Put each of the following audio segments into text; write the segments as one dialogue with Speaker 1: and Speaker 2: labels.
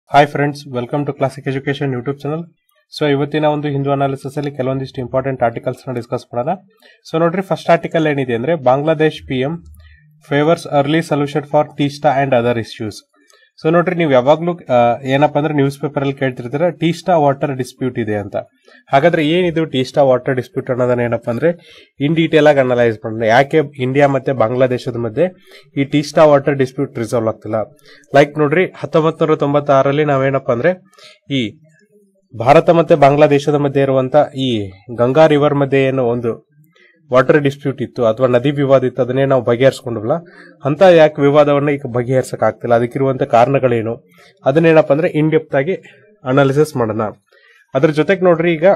Speaker 1: hi friends welcome to classic education YouTube channel so ಇವತ್ತಿನ ಒಂದು Hindu analysis ಅಲ್ಲಿ ಕೆಲವೊಂದಿಷ್ಟು ಇಂಪಾರ್ಟೆಂಟ್ ಆರ್ಟಿಕಲ್ಸ್ ನ ಡಿಸ್ಕಸ್ ಮಾಡೋಣ ಸೊ ನೋಡ್ರಿ ಫಸ್ಟ್ ಆರ್ಟಿಕಲ್ ಏನಿದೆ ಅಂದ್ರೆ Bangladesh P M favours early solution for Teesta and other issues so ನೋಡ್ರಿ ನೀವು ಯಾವಾಗ್ಲೂ ಆ, ಏನಪ್ಪಾ ಅಂದ್ರೆ ನ್ಯೂಸ್ ಪೇಪರ್ ಅಲ್ಲಿ ಕೇಳ್ತಿರ್ತೀರ ಟೀಸ್ಟಾ ವಾಟರ್ ಡಿಸ್ಪ್ಯೂಟ್ ಇದೆ ಅಂತ ಹಾಗಾದ್ರೆ ಏನಿದು ಟೀಸ್ಟಾ ವಾಟರ್ ಡಿಸ್ಪ್ಯೂಟ್ ಅನ್ನೋದನ್ನ ಏನಪ್ಪಾ ಅಂದ್ರೆ ಇನ್ ಡೀಟೇಲ್ ಆಗಿ ಅನಲೈಸ್ ಮಾಡೋಣ ಯಾಕೆ ಇಂಡಿಯಾ ಮತ್ತೆ ಬಾಂಗ್ಲಾದೇಶದ ಮಧ್ಯೆ ಈ ಟೀಸ್ಟಾ ವಾಟರ್ ಡಿಸ್ಪ್ಯೂಟ್ ರಿಸಾಲ್ವ್ ಆಗ್ತಿಲ್ಲ ಲೈಕ್ ನೋಡ್ರಿ ಹತ್ತೊಂಬತ್ ನೂರ ತೊಂಬತ್ತಾರರಲ್ಲಿ ನಾವೇನಪ್ಪ ಅಂದ್ರೆ ಈ ಭಾರತ ಮತ್ತೆ ಬಾಂಗ್ಲಾದೇಶದ ಮಧ್ಯೆ ಇರುವಂತ ಈ ಗಂಗಾ ರಿವರ್ ಮಧ್ಯೆ ಏನು ಒಂದು ವಾಟರ್ ಡಿಸ್ಪ್ಯೂಟ್ ಇತ್ತು ಅಥವಾ ನದಿ ವಿವಾದ ಇತ್ತು ಅದನ್ನೇ ನಾವು ಬಗೆಹರಿಸ್ಕೊಂಡಲ್ಲ ಅಂತ ಯಾಕೆ ವಿವಾದವನ್ನ ಈಗ ಬಗೆಹರಿಸಕ್ ಆಗ್ತಿಲ್ಲ ಅದಕ್ಕಿರುವಂತ ಕಾರಣಗಳೇನು ಅದನ್ನೇನಪ್ಪ ಅಂದ್ರೆ ಇನ್ ಡೆಪ್ತ್ ಆಗಿ ಅನಾಲಿಸಿಸ್ ಮಾಡೋಣ ಅದ್ರ ಜೊತೆಗೆ ನೋಡ್ರಿ ಈಗ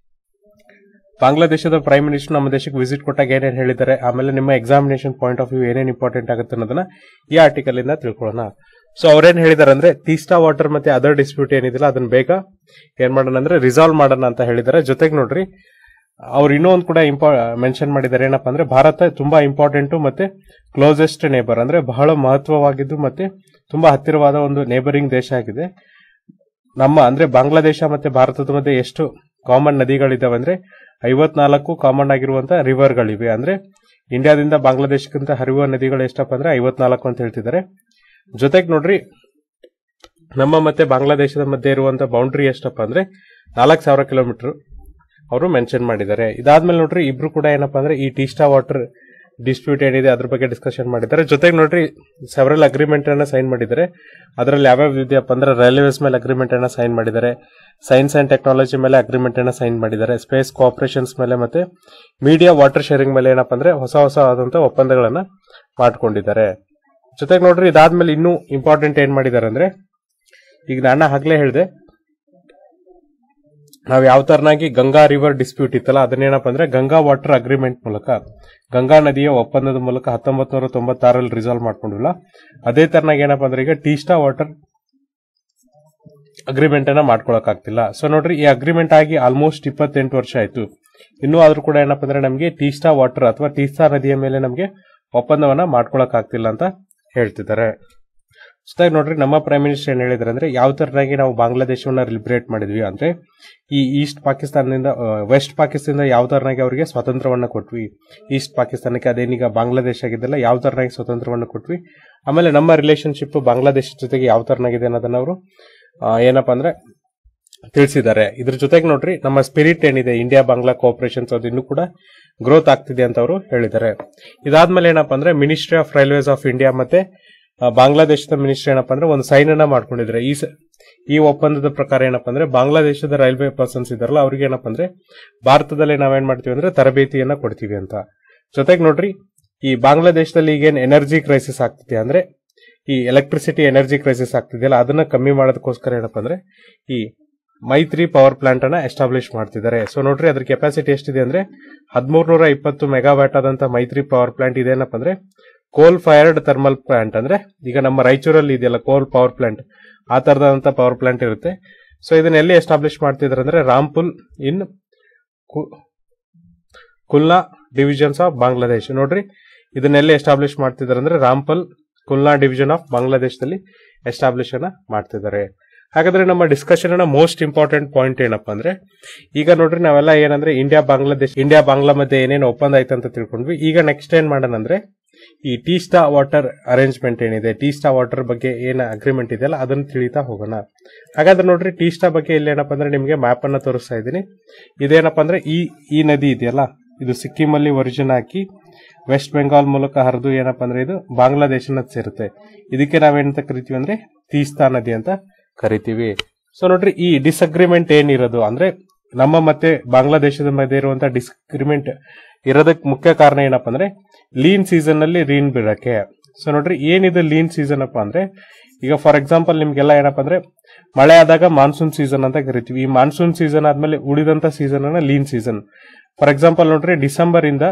Speaker 1: ಬಾಂಗ್ಲಾದೇಶದ ಪ್ರೈಮ್ ಮಿನಿಸ್ಟರ್ ನಮ್ಮ ದೇಶಕ್ಕೆ ವಿಸಿಟ್ ಕೊಟ್ಟಾಗ ಏನೇನು ಹೇಳಿದ್ದಾರೆ ಆಮೇಲೆ ನಿಮ್ಮ ಎಕ್ಸಾಮಿನೇಷನ್ ಪಾಯಿಂಟ್ ಆಫ್ ವ್ಯೂ ಏನೇನು ಇಂಪಾರ್ಟೆಂಟ್ ಆಗುತ್ತೆ ಅನ್ನೋದನ್ನ ಈ ಆರ್ಟಿಕಲ್ ಇಂದ ತಿಳ್ಕೊಳ್ಳೋಣ ಸೊ ಅವ್ರೇನ್ ಹೇಳಿದಾರೆ ಅಂದ್ರೆ ತೀಸ್ಟಾ ವಾಟರ್ ಮತ್ತೆ ಅದರ್ ಡಿಸ್ಪ್ಯೂಟ್ ಏನಿದಿಲ್ಲ ಅದನ್ನ ಬೇಗ ಏನ್ ಮಾಡೋಣ ಅಂದ್ರೆ ರಿಸಾಲ್ವ್ ಮಾಡೋಣ ಅಂತ ಹೇಳಿದ್ದಾರೆ ಜೊತೆಗೆ ನೋಡ್ರಿ ಅವ್ರು ಇನ್ನೊಂದು ಕೂಡ ಇಂಪಾ ಮೆನ್ಷನ್ ಮಾಡಿದ್ದಾರೆ ಏನಪ್ಪಾ ಅಂದ್ರೆ ಭಾರತ ತುಂಬಾ ಇಂಪಾರ್ಟೆಂಟ್ ಮತ್ತೆ ಕ್ಲೋಸೆಸ್ಟ್ ನೇಬರ್ ಅಂದ್ರೆ ಬಹಳ ಮಹತ್ವವಾಗಿದ್ದು ಮತ್ತೆ ತುಂಬಾ ಹತ್ತಿರವಾದ ಒಂದು ನೇಬರಿಂಗ್ ದೇಶ ಆಗಿದೆ ನಮ್ಮ ಅಂದ್ರೆ ಬಾಂಗ್ಲಾದೇಶ ಮತ್ತೆ ಭಾರತದ ಮಧ್ಯೆ ಎಷ್ಟು ಕಾಮನ್ ನದಿಗಳಿದಾವೆ ಅಂದ್ರೆ ಐವತ್ನಾಲ್ಕು ಕಾಮನ್ ಆಗಿರುವಂತ ರಿವರ್ಗಳಿವೆ ಅಂದ್ರೆ ಇಂಡಿಯಾದಿಂದ ಬಾಂಗ್ಲಾದೇಶಕ್ಕಿಂತ ಹರಿಯುವ ನದಿಗಳು ಎಷ್ಟಪ್ಪ ಅಂದ್ರೆ ಐವತ್ನಾಲ್ಕು ಅಂತ ಹೇಳ್ತಿದ್ದಾರೆ ಜೊತೆಗೆ ನೋಡ್ರಿ ನಮ್ಮ ಮತ್ತೆ ಬಾಂಗ್ಲಾದೇಶದ ಮಧ್ಯೆ ಇರುವಂತ ಬೌಂಡ್ರಿ ಎಷ್ಟಪ್ಪ ಅಂದ್ರೆ ನಾಲ್ಕು ಸಾವಿರ ಕಿಲೋಮೀಟರ್ ಅವರು ಮೆನ್ಷನ್ ಮಾಡಿದ್ದಾರೆ ಇದಾದ್ಮೇಲೆ ನೋಡ್ರಿ ಇಬ್ರು ಕೂಡ ಏನಪ್ಪಾ ಅಂದ್ರೆ ಈ ಟೀಸ್ಟಾ ವಾಟರ್ ಡಿಸ್ಪ್ಯೂಟ್ ಏನಿದೆ ಅದ್ರ ಬಗ್ಗೆ ಡಿಸ್ಕಷನ್ ಮಾಡಿದ್ದಾರೆ ಜೊತೆಗೆ ನೋಡ್ರಿ ಸೆವರಲ್ ಅಗ್ರಿಮೆಂಟ್ ಅನ್ನ ಸೈನ್ ಮಾಡಿದ್ದಾರೆ ಅದರಲ್ಲಿ ಯಾವ್ಯಾವ ಇದೆಯಪ್ಪ ಅಂದ್ರೆ ರೈಲ್ವೇಸ್ ಮೇಲೆ ಅಗ್ರಿಮೆಂಟ್ ಅನ್ನ ಸೈನ್ ಮಾಡಿದ್ದಾರೆ ಸೈನ್ಸ್ ಅಂಡ್ ಟೆಕ್ನಾಲಜಿ ಮೇಲೆ ಅಗ್ರಿಮೆಂಟ್ ಅನ್ನ ಸೈನ್ ಮಾಡಿದ್ದಾರೆ ಸ್ಪೇಸ್ ಕೋಆಪರೇಷನ್ಸ್ ಮೇಲೆ ಮತ್ತೆ ಮೀಡಿಯಾ ವಾಟರ್ ಶೇರಿಂಗ್ ಮೇಲೆ ಏನಪ್ಪಾ ಅಂದ್ರೆ ಹೊಸ ಹೊಸ ಆದಂತ ಒಪ್ಪಂದಗಳನ್ನ ಮಾಡ್ಕೊಂಡಿದ್ದಾರೆ ಜೊತೆಗೆ ನೋಡ್ರಿ ಇದಾದ್ಮೇಲೆ ಇನ್ನೂ ಇಂಪಾರ್ಟೆಂಟ್ ಏನ್ ಮಾಡಿದ್ದಾರೆ ಅಂದ್ರೆ ಈಗ ನಾನು ಆಗ್ಲೇ ಹೇಳಿದೆ ನಾವ್ ಯಾವ ತರನಾಗಿ ಗಂಗಾ ರಿವರ್ ಡಿಸ್ಪ್ಯೂಟ್ ಇತ್ತಲ್ಲ ಅದನ್ನೇನಪ್ಪ ಅಂದ್ರೆ ಗಂಗಾ ವಾಟರ್ ಅಗ್ರಿಮೆಂಟ್ ಮೂಲಕ ಗಂಗಾ ನದಿಯ ಒಪ್ಪಂದದ ಮೂಲಕ ಹತ್ತೊಂಬತ್ ನೂರ ತೊಂಬತ್ತಾರಲ್ಲಿ ರಿಸಾಲ್ವ್ ಮಾಡ್ಕೊಂಡಿಲ್ಲ ಅದೇ ತರನಾಗಿ ಏನಪ್ಪಾ ಅಂದ್ರೆ ಈಗ ಟೀಸ್ಟಾ ವಾಟರ್ ಅಗ್ರಿಮೆಂಟ್ ಅನ್ನ ಮಾಡ್ಕೊಳಕ್ ಆಗ್ತಿಲ್ಲ ಸೊ ನೋಡ್ರಿ ಈ ಅಗ್ರಿಮೆಂಟ್ ಆಗಿ ಆಲ್ಮೋಸ್ಟ್ ಇಪ್ಪತ್ತೆಂಟು ವರ್ಷ ಆಯ್ತು ಇನ್ನೂ ಆದ್ರೂ ಕೂಡ ಏನಪ್ಪಾ ಅಂದ್ರೆ ನಮಗೆ ಟೀಸ್ಟಾ ವಾಟರ್ ಅಥವಾ ಟೀಸ್ಟಾ ನದಿಯ ಮೇಲೆ ನಮಗೆ ಒಪ್ಪಂದವನ್ನ ಮಾಡ್ಕೊಳಕ್ ಆಗ್ತಿಲ್ಲ ಅಂತ ಹೇಳ್ತಿದ್ದಾರೆ ಜೊತೆಗೆ ನೋಡ್ರಿ ನಮ್ಮ ಪ್ರೈಮ್ ಮಿನಿಸ್ಟರ್ ಏನ್ ಹೇಳಿದ್ರೆ ಅಂದ್ರೆ ಯಾವ ತರನಾಗಿ ನಾವು ಬಾಂಗ್ಲಾದೇಶವನ್ನ ಲಿಬರೇಟ್ ಮಾಡಿದ್ವಿ ಅಂದ್ರೆ ಈ ಈಸ್ಟ್ ಪಾಕಿಸ್ತಾನದಿಂದ ವೆಸ್ಟ್ ಪಾಕಿಸ್ತಾನದಿಂದ ಯಾವ ತರನಾಗಿ ಅವರಿಗೆ ಸ್ವಾತಂತ್ರ್ಯವನ್ನ ಕೊಟ್ವಿ ಈಸ್ಟ್ ಪಾಕಿಸ್ತಾನಕ್ಕೆ ಅದೇನೀಗ ಬಾಂಗ್ಲಾದೇಶ ಆಗಿದ್ದಲ್ಲ ಯಾವ ತರನಾಗಿ ಸ್ವಾತಂತ್ರ್ಯವನ್ನ ಕೊಟ್ವಿ ಆಮೇಲೆ ನಮ್ಮ ರಿಲೇಶನ್ಶಿಪ್ ಬಾಂಗ್ಲಾದೇಶ ಜೊತೆಗೆ ಯಾವ ತರನಾಗಿದೆ ಅನ್ನೋದನ್ನ ಅವರು ಏನಪ್ಪಾ ಅಂದ್ರೆ ತಿಳಿಸಿದ್ದಾರೆ ಇದ್ರ ಜೊತೆಗೆ ನೋಡ್ರಿ ನಮ್ಮ ಸ್ಪಿರಿಟ್ ಏನಿದೆ ಇಂಡಿಯಾ ಬಾಂಗ್ಲಾ ಕೋಆಪರೇಷನ್ಸ್ ಅದು ಇನ್ನೂ ಕೂಡ ಗ್ರೋತ್ ಆಗ್ತಿದೆ ಅಂತ ಅವರು ಹೇಳಿದ್ದಾರೆ ಇದಾದ್ಮೇಲೆ ಏನಪ್ಪಾ ಅಂದ್ರೆ ministry of railways of India ಮತ್ತೆ ಆ, ಬಾಂಗ್ಲಾದೇಶದ ಮಿನಿಸ್ಟ್ರಿ ಏನಪ್ಪಾ ಅಂದ್ರೆ ಒಂದು ಸೈನ್ ಅನ್ನ ಮಾಡ್ಕೊಂಡಿದ್ರೆ ಈ ಸ- ಈ ಒಪ್ಪಂದದ ಪ್ರಕಾರ ಏನಪ್ಪಾ ಅಂದ್ರೆ ಬಾಂಗ್ಲಾದೇಶದ ರೈಲ್ವೆ ಪರ್ಸನ್ಸ್ ಇದಾರಲ್ಲ ಅವ್ರಿಗೆ ಏನಪ್ಪಾ ಅಂದ್ರೆ ಭಾರತದಲ್ಲಿ ನಾವೇನ್ ಮಾಡ್ತೀವಿ ಅಂದ್ರೆ ತರಬೇತಿಯನ್ನ ಕೊಡ್ತೀವಿ ಅಂತ ಜೊತೆಗೆ ನೋಡ್ರಿ ಈ ಬಾಂಗ್ಲಾದೇಶದಲ್ಲಿ ಈಗೇನ್ ಎನರ್ಜಿ ಕ್ರೈಸಿಸ್ ಆಗ್ತಿದೆ ಅಂದ್ರೆ ಈ ಎಲೆಕ್ಟ್ರಿಸಿಟಿ ಎನರ್ಜಿ ಕ್ರೈಸಿಸ್ ಆಗ್ತಿದೆಯಲ್ಲ ಅದನ್ನ ಕಮ್ಮಿ ಮಾಡೋದಕ್ಕೋಸ್ಕರ ಏನಪ್ಪಾ ಅಂದ್ರೆ ಈ ಮೈತ್ರಿ ಪವರ್ ಪ್ಲಾಂಟ್ ಅನ್ನ ಎಸ್ಟಾಬ್ಲಿಷ್ ಮಾಡ್ತಿದ್ದಾರೆ ಸೊ ನೋಡ್ರಿ ಅದ್ರ ಕೆಪಾಸಿಟಿ ಎಷ್ಟಿದೆ ಅಂದ್ರೆ ಹದಿಮೂರ್ ನೂರ ಇಪ್ಪತ್ತು ಮೆಗಾವ್ಯಾಟ್ ಆದಂತ ಮೈತ್ರಿ ಪವರ್ ಪ್ಲಾಂಟ್ ಇದೇನಪ್ಪ ಅಂದ್ರೆ ಕೋಲ್ ಫೈರ್ಡ್ ಥರ್ಮಲ್ ಪ್ಲಾಂಟ್ ಅಂದ್ರೆ ಈಗ ನಮ್ಮ ರಾಯಚೂರಲ್ಲಿ ಇದೆಯಲ್ಲ ಕೋಲ್ ಪವರ್ ಪ್ಲಾಂಟ್ ಆ ತರದಂತ ಪವರ್ ಪ್ಲಾಂಟ್ ಇರುತ್ತೆ ಸೊ ಇದನ್ನ ಎಲ್ಲಿ ಎಸ್ಟಾಬ್ಲಿಷ್ ಮಾಡ್ತಿದ್ದಾರೆ ಅಂದ್ರೆ ರಾಮ್ಪುಲ್ ಇನ್ ಕು- ಕುಲ್ನಾ ಡಿವಿಷನ್ಸ್ ಆಫ್ ಬಾಂಗ್ಲಾದೇಶ್ ನೋಡ್ರಿ ಇದನ್ನೆಲ್ಲಿ ಎಸ್ಟಾಬ್ಲಿಷ್ ಮಾಡ್ತಿದ್ದಾರೆ ಅಂದ್ರೆ ರಾಮ್ಪಲ್ ಕುಲ್ನಾ ಡಿವಿಷನ್ ಆಫ್ ಬಾಂಗ್ಲಾದೇಶದಲ್ಲಿ ಎಸ್ಟಾಬ್ಲಿಷ್ ಅನ್ನ ಮಾಡ್ತಿದ್ದಾರೆ ಹಾಗಾದ್ರೆ ನಮ್ಮ ಡಿಸ್ಕಷನ್ ಅನ್ನ ಮೋಸ್ಟ್ ಇಂಪಾರ್ಟೆಂಟ್ ಪಾಯಿಂಟ್ ಏನಪ್ಪಾ ಅಂದ್ರೆ ಈಗ ನೋಡ್ರಿ ನಾವೆಲ್ಲ ಏನಂದ್ರೆ ಇಂಡಿಯಾ ಬಾಂಗ್ಲಾದೇಶ ಇಂಡಿಯಾ ಬಾಂಗ್ಲಾ ಮಧ್ಯೆ ಏನೇನು ಒಪ್ಪಂದ ಆಯ್ತು ಅಂತ ತಿಳ್ಕೊಂಡ್ವಿ ಈಗ ನೆಕ್ಸ್ಟ್ ಏನ್ ಮಾಡೋಣ ಅಂದ್ರೆ ಈ ಟೀಸ್ಟಾ ವಾಟರ್ ಅರೇಂಜ್ಮೆಂಟ್ ಏನಿದೆ ಟೀಸ್ಟಾ ವಾಟರ್ ಬಗ್ಗೆ ಏನ್ ಅಗ್ರಿಮೆಂಟ್ ಇದೆಯಲ್ಲ ಅದನ್ನ ತಿಳಿತಾ ಹೋಗೋಣ ಹಾಗಾದ್ರೆ ನೋಡ್ರಿ ಟೀಸ್ಟಾ ಬಗ್ಗೆ ಇಲ್ಲಿ ಏನಪ್ಪಾ ಅಂದ್ರೆ ನಿಮಗೆ ಮ್ಯಾಪ್ ಅನ್ನ ತೋರಿಸ್ತಾ ಇದ್ದೀನಿ ಇದೇನಪ್ಪಾ ಅಂದ್ರೆ ಈ ಈ ನದಿ ಇದೆಯಲ್ಲ ಇದು ಸಿಕ್ಕಿಂ ಅಲ್ಲಿ ಒರಿಜಿನ್ ಹಾಕಿ ವೆಸ್ಟ್ ಬೆಂಗಾಲ್ ಮೂಲಕ ಹರಿದು ಏನಪ್ಪಾ ಅಂದ್ರೆ ಇದು ಬಾಂಗ್ಲಾದೇಶನ ಸೇರುತ್ತೆ ಇದಕ್ಕೆ ನಾವೇನಂತ ಕರಿತೀವಿ ಅಂದ್ರೆ ತೀಸ್ತಾ ನದಿ ಅಂತ ಕರಿತೀವಿ ಸೊ ನೋಡ್ರಿ ಈ ಡಿಸ್ಅಗ್ರಿಮೆಂಟ್ ಏನಿರೋದು ಅಂದ್ರೆ ನಮ್ಮ ಮತ್ತೆ ಬಾಂಗ್ಲಾದೇಶದ ಮಧ್ಯೆ ಇರುವಂತ ಡಿಸ್ಅಗ್ರಿಮೆಂಟ್ ಇರೋದಕ್ಕೆ ಮುಖ್ಯ ಕಾರಣ ಏನಪ್ಪಾ ಅಂದ್ರೆ ಲೀನ್ ಸೀಸನ್ ಅಲ್ಲಿ ರೀನ್ ಬಿಡಕ್ಕೆ ಸೊ ನೋಡ್ರಿ ಏನಿದೆ ಲೀನ್ ಸೀಸನ್ ಅಪ್ಪ ಅಂದ್ರೆ ಈಗ ಫಾರ್ ಎಕ್ಸಾಂಪಲ್ ನಿಮ್ಗೆಲ್ಲ ಏನಪ್ಪಾ ಅಂದ್ರೆ ಮಳೆ ಆದಾಗ ಮಾನ್ಸೂನ್ ಸೀಸನ್ ಅಂತ ಕರಿತೀವಿ ಈ ಮಾನ್ಸೂನ್ ಸೀಸನ್ ಆದ್ಮೇಲೆ ಉಳಿದಂತ ಸೀಸನ್ ಅನ್ನ ಲೀನ್ ಸೀಸನ್ ಫಾರ್ ಎಕ್ಸಾಂಪಲ್ ನೋಡ್ರಿ ಡಿಸೆಂಬರ್ ಇಂದ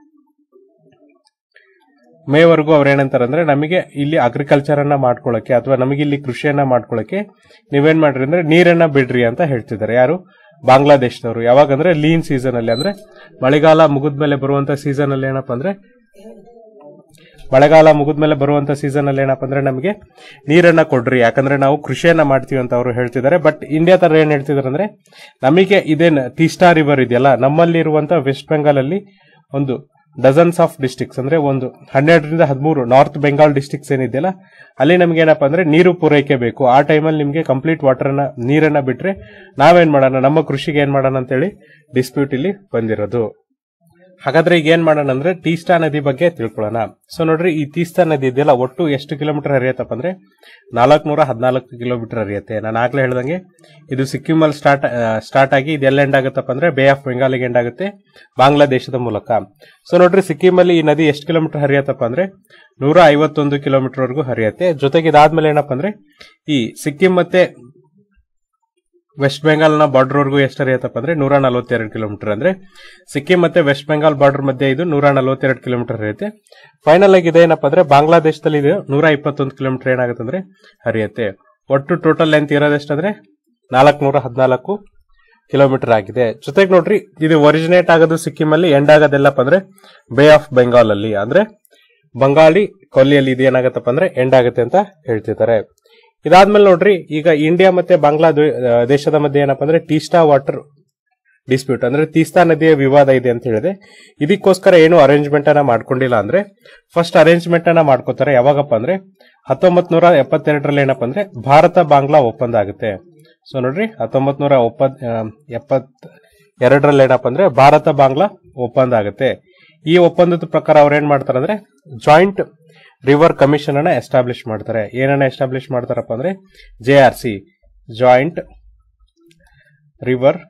Speaker 1: ಮೇವರೆಗೂ ಅವ್ರು ಏನಂತಾರೆ ಅಂದ್ರೆ ನಮಗೆ ಇಲ್ಲಿ ಅಗ್ರಿಕಲ್ಚರ್ ಅನ್ನ ಮಾಡ್ಕೊಳಕ್ಕೆ ಅಥವಾ ನಮಗೆ ಇಲ್ಲಿ ಕೃಷಿಯನ್ನ ಮಾಡ್ಕೊಳಕ್ಕೆ ನೀವೇನ್ ಮಾಡ್ರಿ ಅಂದ್ರೆ ನೀರನ್ನ ಬಿಡ್ರಿ ಅಂತ ಹೇಳ್ತಿದ್ದಾರೆ ಯಾರು ಬಾಂಗ್ಲಾದೇಶದವರು ಯಾವಾಗ ಅಂದ್ರೆ ಲೀನ್ ಸೀಸನ್ ಅಲ್ಲಿ ಅಂದ್ರೆ ಮಳೆಗಾಲ ಮುಗಿದ್ಮೇಲೆ ಬರುವಂತ ಸೀಸನ್ ಅಲ್ಲಿ ಏನಪ್ಪಾ ಅಂದ್ರೆ ಮಳೆಗಾಲ ಮುಗಿದ್ಮೇಲೆ ಬರುವಂತ ಸೀಸನ್ ಅಲ್ಲಿ ಏನಪ್ಪ ಅಂದ್ರೆ ನಮಗೆ ನೀರನ್ನ ಕೊಡ್ರಿ ಯಾಕಂದ್ರೆ ನಾವು ಕೃಷಿಯನ್ನ ಮಾಡ್ತೀವಿ ಅಂತ ಅವರು ಹೇಳ್ತಿದ್ದಾರೆ ಬಟ್ ಇಂಡಿಯಾ ತರ ಏನ್ ಹೇಳ್ತಿದಾರೆ ಅಂದ್ರೆ ನಮಗೆ ಇದೇನ್ ತೀಸ್ಟಾ ರಿವರ್ ಇದೆಯಲ್ಲ ನಮ್ಮಲ್ಲಿ ಇರುವಂತ ವೆಸ್ಟ್ ಬೆಂಗಾಲ್ ಅಲ್ಲಿ ಒಂದು ಡಜನ್ಸ್ ಆಫ್ ಡಿಸ್ಟಿಕ್ಸ್ ಅಂದ್ರೆ ಒಂದು ಹನ್ನೆರಡರಿಂದ ಹದಿಮೂರು ನಾರ್ತ್ ಬೆಂಗಾಲ್ ಡಿಸ್ಟಿಕ್ಸ್ ಏನಿದೆಯಲ್ಲ ಅಲ್ಲಿ ನಮ್ಗೆ ಏನಪ್ಪಾ ಅಂದ್ರೆ ನೀರು ಪೂರೈಕೆ ಬೇಕು ಆ ಟೈಮಲ್ಲಿ ನಿಮ್ಗೆ ಕಂಪ್ಲೀಟ್ ವಾಟರ್ ಅನ್ನ ನೀರನ್ನ ಬಿಟ್ರೆ ನಾವೇನ್ ಮಾಡೋಣ ನಮ್ಮ ಕೃಷಿಗೆ ಏನ್ ಮಾಡೋಣ ಅಂತೇಳಿ ಡಿಸ್ಪ್ಯೂಟ್ ಇಲ್ಲಿ ಬಂದಿರೋದು ಹಾಗಾದ್ರೆ ಈಗ ಏನ್ ಮಾಡೋಣ ಅಂದ್ರೆ ತೀಸ್ತಾ ನದಿ ಬಗ್ಗೆ ತಿಳ್ಕೊಳ್ಳೋಣ ಸೊ ನೋಡ್ರಿ ಈ ತೀಸ್ತಾ ನದಿ ಇದೆಯಲ್ಲ ಒಟ್ಟು ಎಷ್ಟು ಕಿಲೋಮೀಟರ್ ಹರಿಯತ್ತಪ್ಪ ಅಂದ್ರೆ ನಾಲ್ಕುನೂರ ಹದಿನಾಲ್ಕು ಕಿಲೋಮೀಟರ್ ಹರಿಯುತ್ತೆ ನಾನು ಆಗ್ಲೇ ಹೇಳ್ದಂಗೆ ಇದು ಸಿಕ್ಕಿಮಲ್ಲಿ ಸ್ಟಾರ್ಟ್ ಸ್ಟಾರ್ಟ್ ಆಗಿ ಇದೆಲ್ಲ ಎಂಡ್ ಆಗುತ್ತಪ್ಪ ಅಂದ್ರೆ ಬೇ ಆಫ್ ಬೆಂಗಾಲಿಗೆ ಎಂಡ್ ಆಗುತ್ತೆ ಬಾಂಗ್ಲಾದೇಶದ ಮೂಲಕ ಸೊ ನೋಡ್ರಿ ಸಿಕ್ಕಿಮಲ್ಲಿ ಈ ನದಿ ಎಷ್ಟು ಕಿಲೋಮೀಟರ್ ಹರಿಯತ್ತಪ್ಪ ಅಂದ್ರೆ ನೂರ ಐವತ್ತೊಂದು ಕಿಲೋಮೀಟರ್ ವರೆಗೂ ಹರಿಯುತ್ತೆ ಜೊತೆಗೆ ಇದಾದ್ಮೇಲೆ ಏನಪ್ಪ ಅಂದ್ರೆ ಈ ಸಿಕ್ಕಿಂ ಮತ್ತೆ ವೆಸ್ಟ್ ಬೆಂಗಾಲ್ನ ಬಾರ್ಡರ್ ವರೆಗೂ ಎಷ್ಟು ಹರಿಯತ್ತಪ್ಪ ಅಂದ್ರೆ ನೂರ ನಲವತ್ತೆರಡು ಕಿಲೋಮೀಟರ್ ಅಂದ್ರೆ ಸಿಕ್ಕಿಂ ಮತ್ತೆ ವೆಸ್ಟ್ ಬೆಂಗಾಲ್ ಬಾರ್ಡರ್ ಮಧ್ಯೆ ಇದು ನೂರ ನಲವತ್ತೆರಡು ಕಿಲೋಮೀಟರ್ ಹರಿಯುತ್ತೆ ಫೈನಲ್ ಆಗಿ ಇದೇನಪ್ಪ ಅಂದ್ರೆ ಬಾಂಗ್ಲಾದೇಶದಲ್ಲಿ ಇದು ನೂರ ಇಪ್ಪತ್ತೊಂದು ಕಿಲೋಮೀಟರ್ ಏನಾಗುತ್ತೆ ಅಂದ್ರೆ ಹರಿಯುತ್ತೆ ಒಟ್ಟು ಟೋಟಲ್ ಲೆಂತ್ ಇರೋದೆಷ್ಟಂದ್ರೆ ನಾಲ್ಕುನೂರ ಹದಿನಾಲ್ಕು ಕಿಲೋಮೀಟರ್ ಆಗಿದೆ ಜೊತೆಗೆ ನೋಡ್ರಿ ಇದು ಒರಿಜಿನೇಟ್ ಆಗೋದು ಸಿಕ್ಕಿಂ ಅಲ್ಲಿ ಎಂಡ್ ಆಗೋದೆಲ್ಲಪ್ಪ ಅಂದ್ರೆ ಬೇ ಆಫ್ ಬೆಂಗಾಲ್ ಅಲ್ಲಿ ಅಂದ್ರೆ ಬಂಗಾಳಿ ಕೊಲ್ಲಿಯಲ್ಲಿ ಇದು ಏನಾಗತ್ತಪ್ಪ ಅಂದ್ರೆ ಎಂಡ್ ಆಗುತ್ತೆ ಅಂತ ಹೇಳ್ತಿದ್ದಾರೆ ಇದಾದ್ಮೇಲೆ ನೋಡ್ರಿ ಈಗ ಇಂಡಿಯಾ ಮತ್ತೆ ಬಾಂಗ್ಲಾ ದ್ವೆ- ಆ, ದೇಶದ ಮಧ್ಯೆ ಏನಪ್ಪಾ ಅಂದ್ರೆ ಟೀಸ್ಟಾ ವಾಟರ್ ಡಿಸ್ಪ್ಯೂಟ್ ಅಂದ್ರೆ ತೀಸ್ತಾ ನದಿಯ ವಿವಾದ ಇದೆ ಅಂತ ಹೇಳಿದೆ ಇದಕ್ಕೋಸ್ಕರ ಏನು ಅರೇಂಜ್ಮೆಂಟ್ ಅನ್ನ ಮಾಡ್ಕೊಂಡಿಲ್ಲ ಅಂದ್ರೆ ಫಸ್ಟ್ ಅರೇಂಜ್ಮೆಂಟ್ ಅನ್ನ ಮಾಡ್ಕೋತಾರೆ ಯಾವಾಗಪ್ಪ ಅಂದ್ರೆ ಹತ್ತೊಂಬತ್ ನೂರ ಎಪ್ಪತ್ತೆರಡರಲ್ಲಿ ಏನಪ್ಪ ಅಂದ್ರೆ ಭಾರತ ಬಾಂಗ್ಲಾ ಒಪ್ಪಂದ ಆಗುತ್ತೆ ಸೊ ನೋಡ್ರಿ ಹತ್ತೊಂಬತ್ ನೂರ ಒಪ್ಪತ್ ಎಪ್ಪತ್ ಎರಡರಲ್ಲಿ ಏನಪ್ಪ ಅಂದ್ರೆ ಭಾರತ ಬಾಂಗ್ಲಾ ಒಪ್ಪಂದ ಆಗುತ್ತೆ ಈ ಒಪ್ಪಂದದ ಪ್ರಕಾರ ಅವ್ರು ಏನ್ ಮಾಡ್ತಾರೆ ಅಂದ್ರೆ ಜಾಯಿಂಟ್ ರಿವರ್ ಕಮಿಷನ್ ಅನ್ನ ಎಸ್ಟಾಬ್ಲಿಷ್ ಮಾಡ್ತಾರೆ ಏನನ್ನ ಎಸ್ಟಾಬ್ಲಿಷ್ ಮಾಡ್ತಾರಪ್ಪ ಅಂದ್ರೆ J R C joint river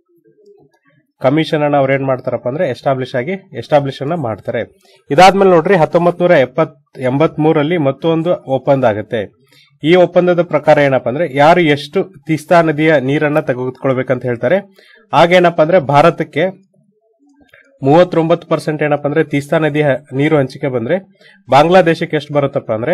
Speaker 1: commission ಅನ್ನ ಅವ್ರು ಏನ್ ಮಾಡ್ತಾರಪ್ಪ ಅಂದ್ರೆ ಎಸ್ಟಾಬ್ಲಿಷ್ ಆಗಿ ಎಸ್ಟಾಬ್ಲಿಷ್ ಅನ್ನ ಮಾಡ್ತಾರೆ ಇದಾದ್ಮೇಲೆ ನೋಡ್ರಿ ಹತ್ತೊಂಬತ್ ನೂರ ಎಪ್ಪತ್ ಎಂಬತ್ ಮೂರಲ್ಲಿ ಮತ್ತೊಂದು ಒಪ್ಪಂದ ಆಗುತ್ತೆ ಈ ಒಪ್ಪಂದದ ಪ್ರಕಾರ ಏನಪ್ಪಾ ಅಂದ್ರೆ ಯಾರು ಎಷ್ಟು ತೀಸ್ತಾ ನದಿಯ ನೀರನ್ನ ತೆಗೆದುಕೊಳ್ಬೇಕಂತ ಹೇಳ್ತಾರೆ ಆಗೇನಪ್ಪ ಅಂದ್ರೆ ಭಾರತಕ್ಕೆ ಮೂವತ್ತೊಂಬತ್ತು ಪರ್ಸೆಂಟ್ ಏನಪ್ಪ ಅಂದ್ರೆ ತೀಸ್ತಾ ನದಿ ಹ- ನೀರು ಹಂಚಿಕೆ ಬಂದ್ರೆ ಬಾಂಗ್ಲಾದೇಶಕ್ಕೆ ಎಷ್ಟು ಬರುತ್ತಪ್ಪ ಅಂದ್ರೆ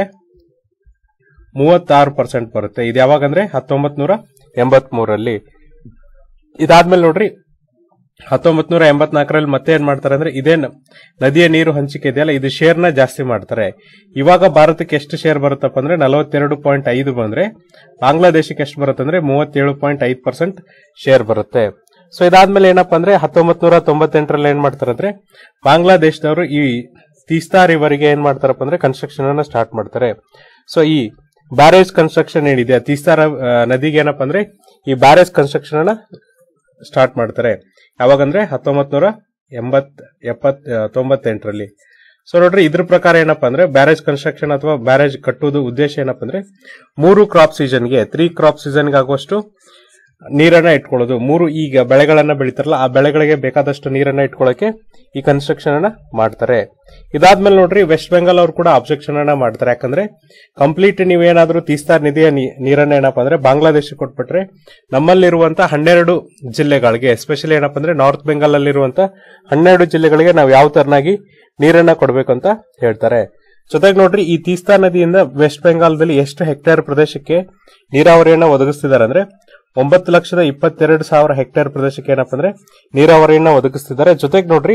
Speaker 1: ಮೂವತ್ತಾರು ಪರ್ಸೆಂಟ್ ಬರುತ್ತೆ ಇದು ಯಾವಾಗ ಅಂದ್ರೆ ಹತ್ತೊಂಬತ್ ನೂರ ಎಂಬತ್ ಮೂರಲ್ಲಿ ಇದಾದ್ಮೇಲೆ ನೋಡ್ರಿ ಹತ್ತೊಂಬತ್ ನೂರ ಎಂಬತ್ನಾಲ್ಕರಲ್ಲಿ ಮತ್ತೆ ಏನ್ ಮಾಡ್ತಾರೆ ಅಂದ್ರೆ ಇದೇ ನ- ನದಿಯ ನೀರು ಹಂಚಿಕೆ ಇದೆಯಲ್ಲ ಇದು ಶೇರ್ ನ ಜಾಸ್ತಿ ಮಾಡ್ತಾರೆ ಇವಾಗ ಭಾರತಕ್ಕೆ ಎಷ್ಟು ಶೇರ್ ಬರುತ್ತಪ್ಪ ಅಂದ್ರೆ ನಲವತ್ತೆರಡು ಪಾಯಿಂಟ್ ಐದು ಬಂದ್ರೆ ಬಾಂಗ್ಲಾದೇಶಕ್ಕೆ ಎಷ್ಟು ಬರುತ್ತೆ ಅಂದ್ರೆ ಮೂವತ್ತೇಳು ಪಾಯಿಂಟ್ ಐದು ಪರ್ಸೆಂಟ್ ಶೇರ್ ಬರುತ್ತೆ ಸೊ ಇದಾದ್ಮೇಲೆ ಏನಪ್ಪಾ ಅಂದ್ರೆ ಹತ್ತೊಂಬತ್ ನೂರ ತೊಂಬತ್ತೆಂಟರಲ್ಲಿ ಏನ್ ಮಾಡ್ತಾರೆ ಅಂದ್ರೆ ಬಾಂಗ್ಲಾದೇಶದವರು ಈ ತೀಸ್ತಾ ರಿವರ್ಗೆ ಏನ್ ಮಾಡ್ತಾರಪ್ಪ ಅಂದ್ರೆ ಕನ್ಸ್ಟ್ರಕ್ಷನ್ ಅನ್ನ ಸ್ಟಾರ್ಟ್ ಮಾಡ್ತಾರೆ ಸೊ ಈ ಬ್ಯಾರೇಜ್ ಕನ್ಸ್ಟ್ರಕ್ಷನ್ ಏನಿದೆ ಆ ತೀಸ್ತಾ ರ- ಆ, ನದಿಗೆ ಏನಪ್ಪಾ ಅಂದ್ರೆ ಈ ಬ್ಯಾರೇಜ್ ಕನ್ಸ್ಟ್ರಕ್ಷನ್ ಅನ್ನ ಸ್ಟಾರ್ಟ್ ಮಾಡ್ತಾರೆ ಯಾವಾಗಂದ್ರೆ ಹತ್ತೊಂಬತ್ ನೂರ ಎಂಬತ್ ಎಪ್ಪತ್ ಆ, ತೊಂಬತ್ತೆಂಟರಲ್ಲಿ ಸೊ ನೋಡ್ರಿ ಇದ್ರ ಪ್ರಕಾರ ಏನಪ್ಪಾ ಅಂದ್ರೆ ಬ್ಯಾರೇಜ್ ಕನ್ಸ್ಟ್ರಕ್ಷನ್ ಅಥವಾ ಬ್ಯಾರೇಜ್ ಕಟ್ಟುವುದು ಉದ್ದೇಶ ಏನಪ್ಪಾ ಅಂದ್ರೆ ಮೂರು ಕ್ರಾಪ್ ಸೀಸನ್ಗೆ ತ್ರೀ ಕ್ರಾಪ್ ಸೀಸನ್ಗೆ ಆಗುವಷ್ಟು ನೀರನ್ನ ಇಟ್ಕೊಳ್ಳೋದು ಮೂರು ಈಗ ಬೆಳೆಗಳನ್ನ ಬೆಳಿತಾರಲ್ಲ ಆ ಬೆಳೆಗಳಿಗೆ ಬೇಕಾದಷ್ಟು ನೀರನ್ನ ಇಟ್ಕೊಳ್ಳೋಕೆ ಈ ಕನ್ಸ್ಟ್ರಕ್ಷನ್ ಅನ್ನ ಮಾಡ್ತಾರೆ ಇದಾದ್ಮೇಲೆ ನೋಡ್ರಿ ವೆಸ್ಟ್ ಬೆಂಗಾಲ್ ಅವರು ಕೂಡ ಅಬ್ಜೆಕ್ಷನ್ ಅನ್ನ ಮಾಡ್ತಾರೆ ಯಾಕಂದ್ರೆ ಕಂಪ್ಲೀಟ್ ನೀವೇನಾದ್ರೂ ತೀಸ್ತಾ ನಿಧಿಯ ನೀ- ನೀರನ್ನ ಏನಪ್ಪಾ ಅಂದ್ರೆ ಬಾಂಗ್ಲಾದೇಶಕ್ಕೆ ಕೊಟ್ಬಿಟ್ರೆ ನಮ್ಮಲ್ಲಿರುವಂತ ಹನ್ನೆರಡು ಜಿಲ್ಲೆಗಳಿಗೆ ಎಸ್ಪೆಷಲಿ ಏನಪ್ಪಾ ಅಂದ್ರೆ ನಾರ್ತ್ ಬೆಂಗಾಲ್ ಅಲ್ಲಿರುವಂತ ಹನ್ನೆರಡು ಜಿಲ್ಲೆಗಳಿಗೆ ನಾವು ಯಾವ ತರನಾಗಿ ನೀರನ್ನ ಕೊಡ್ಬೇಕು ಅಂತ ಹೇಳ್ತಾರೆ ಜೊತೆಗೆ ನೋಡ್ರಿ ಈ ತೀಸ್ತಾ ನದಿಯಿಂದ ವೆಸ್ಟ್ ಬೆಂಗಾಲದಲ್ಲಿ ಎಷ್ಟು ಹೆಕ್ಟೇರ್ ಪ್ರದೇಶಕ್ಕೆ ನೀರಾವರಿಯನ್ನ ಒದಗಿಸ್ತಿದ್ದಾರೆ ಅಂದ್ರೆ ಒಂಬತ್ತು ಲಕ್ಷದ ಇಪ್ಪತ್ತೆರಡು ಸಾವಿರ ಹೆಕ್ಟೇರ್ ಪ್ರದೇಶಕ್ಕೆ ಏನಪ್ಪಾ ಅಂದ್ರೆ ನೀರಾವರಿಯನ್ನ ಒದಗಿಸ್ತಿದ್ದಾರೆ ಜೊತೆಗೆ ನೋಡ್ರಿ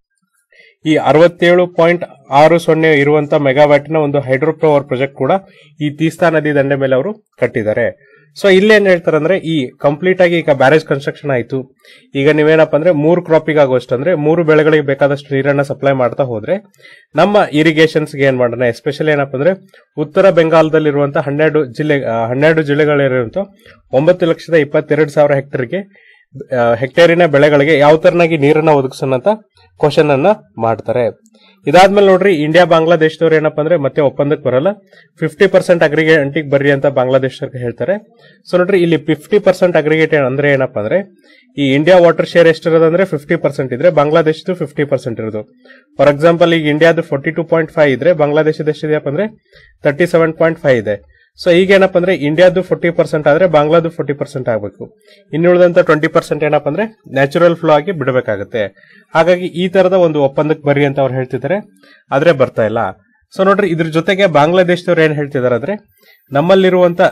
Speaker 1: ಈ ಅರವತ್ತೇಳು ಪಾಯಿಂಟ್ ಆರು ಸೊನ್ನೆ ಇರುವಂತ ಮೆಗಾವ್ಯಾಟ್ನ ಒಂದು ಹೈಡ್ರೋ ಪವರ್ ಪ್ರಾಜೆಕ್ಟ್ ಕೂಡ ಈ ತೀಸ್ತಾ ನದಿ ದಂಡೆ ಮೇಲೆ ಅವರು ಕಟ್ಟಿದ್ದಾರೆ ಸೊ ಇಲ್ಲೇನ್ ಹೇಳ್ತಾರೆ ಅಂದ್ರೆ ಈ ಕಂಪ್ಲೀಟ್ ಆಗಿ ಈಗ ಬ್ಯಾರೇಜ್ ಕನ್ಸ್ಟ್ರಕ್ಷನ್ ಆಯ್ತು ಈಗ ನೀವೇನಪ್ಪ ಅಂದ್ರೆ ಮೂರು ಕ್ರಾಪಿಗೆ ಆಗುವಷ್ಟು ಅಂದ್ರೆ ಮೂರು ಬೆಳೆಗಳಿಗೆ ಬೇಕಾದಷ್ಟು ನೀರನ್ನ ಸಪ್ಲೈ ಮಾಡ್ತಾ ಹೋದ್ರೆ ನಮ್ಮ ಇರಿಗೇಷನ್ಸ್ಗೆ ಏನ್ ಮಾಡೋಣ ಎಸ್ಪೆಷಲಿ ಏನಪ್ಪ ಅಂದ್ರೆ ಉತ್ತರ ಬೆಂಗಾಲದಲ್ಲಿರುವಂತ ಹನ್ನೆರಡು ಜಿಲ್ಲೆ ಆ, ಹನ್ನೆರಡು ಜಿಲ್ಲೆಗಳಿರುವಂತ ಒಂಬತ್ತು ಲಕ್ಷದ ಇಪ್ಪತ್ತೆರಡು ಸಾವಿರ ಹೆಕ್ಟೇರ್ಗೆ ಆ, ಹೆಕ್ಟೇರಿನ ಬೆಳೆಗಳಿಗೆ ಯಾವ ತರನಾಗಿ ನೀರನ್ನ ಒದಗಿಸೋಣ ಅಂತ ಕ್ವಶನ್ ಅನ್ನ ಮಾಡ್ತಾರೆ ಇದಾದ್ಮೇಲೆ ನೋಡ್ರಿ ಇಂಡಿಯಾ ಬಾಂಗ್ಲಾದೇಶದವ್ರು ಏನಪ್ಪಾ ಅಂದ್ರೆ ಮತ್ತೆ ಒಪ್ಪಂದಕ್ಕೆ ಬರಲ್ಲ ಫಿಫ್ಟಿ ಪರ್ಸೆಂಟ್ ಅಗ್ರಿಗೇಟಿಗೆ ಬರ್ರಿ ಅಂತ ಬಾಂಗ್ಲಾದೇಶಕ್ಕೆ ಹೇಳ್ತಾರೆ ಸೊ ನೋಡ್ರಿ ಇಲ್ಲಿ ಫಿಫ್ಟಿ ಪರ್ಸೆಂಟ್ ಅಗ್ರಿಗೇಟ್ ಅಂದ್ರೆ ಏನಪ್ಪಾ ಅಂದ್ರೆ ಈ ಇಂಡಿಯಾ ವಾಟರ್ ಶೇರ್ ಎಷ್ಟಿರೋದು ಅಂದ್ರೆ ಫಿಫ್ಟಿ ಪರ್ಸೆಂಟ್ ಇದ್ರೆ ಬಾಂಗ್ಲಾದೇಶದ್ದು ಫಿಫ್ಟಿ ಪರ್ಸೆಂಟ್ ಇರೋದು ಫಾರ್ ಎಕ್ಸಾಂಪಲ್ ಈಗ ಇಂಡಿಯಾದ ಫೋರ್ಟಿ ಟೂ ಪಾಯಿಂಟ್ ಫೈವ್ ಇದ್ರೆ ಬಾಂಗ್ಲಾದೇಶದ ಎಷ್ಟಿದೆಯಪ್ಪ ಅಂದ್ರೆ ತರ್ಟಿ ಸೆವೆನ್ ಪಾಯಿಂಟ್ ಫೈವ್ ಇದೆ ಸೊ ಈಗ ಏನಪ್ಪ ಅಂದ್ರೆ ಇಂಡಿಯಾದು ಫೋರ್ಟಿ ಪರ್ಸೆಂಟ್ ಆದ್ರೆ ಬಾಂಗ್ಲಾದು ಫೋರ್ಟಿ ಪರ್ಸೆಂಟ್ ಆಗಬೇಕು ಇನ್ನುಳಿದಂತ ಟ್ವೆಂಟಿ ಪರ್ಸೆಂಟ್ ಏನಪ್ಪ ಅಂದ್ರೆ ನ್ಯಾಚುರಲ್ ಫ್ಲೋ ಆಗಿ ಬಿಡಬೇಕಾಗುತ್ತೆ ಹಾಗಾಗಿ ಈ ತರದ ಒಂದು ಒಪ್ಪಂದಕ್ಕೆ ಬರ್ರಿ ಅಂತ ಅವ್ರು ಹೇಳ್ತಿದ್ದಾರೆ ಆದ್ರೆ ಬರ್ತಾ ಇಲ್ಲ ಸೊ ನೋಡ್ರಿ ಇದ್ರ ಜೊತೆಗೆ ಬಾಂಗ್ಲಾದೇಶದವ್ರು ಏನ್ ಹೇಳ್ತಿದಾರೆ ಅಂದ್ರೆ ನಮ್ಮಲ್ಲಿರುವಂತ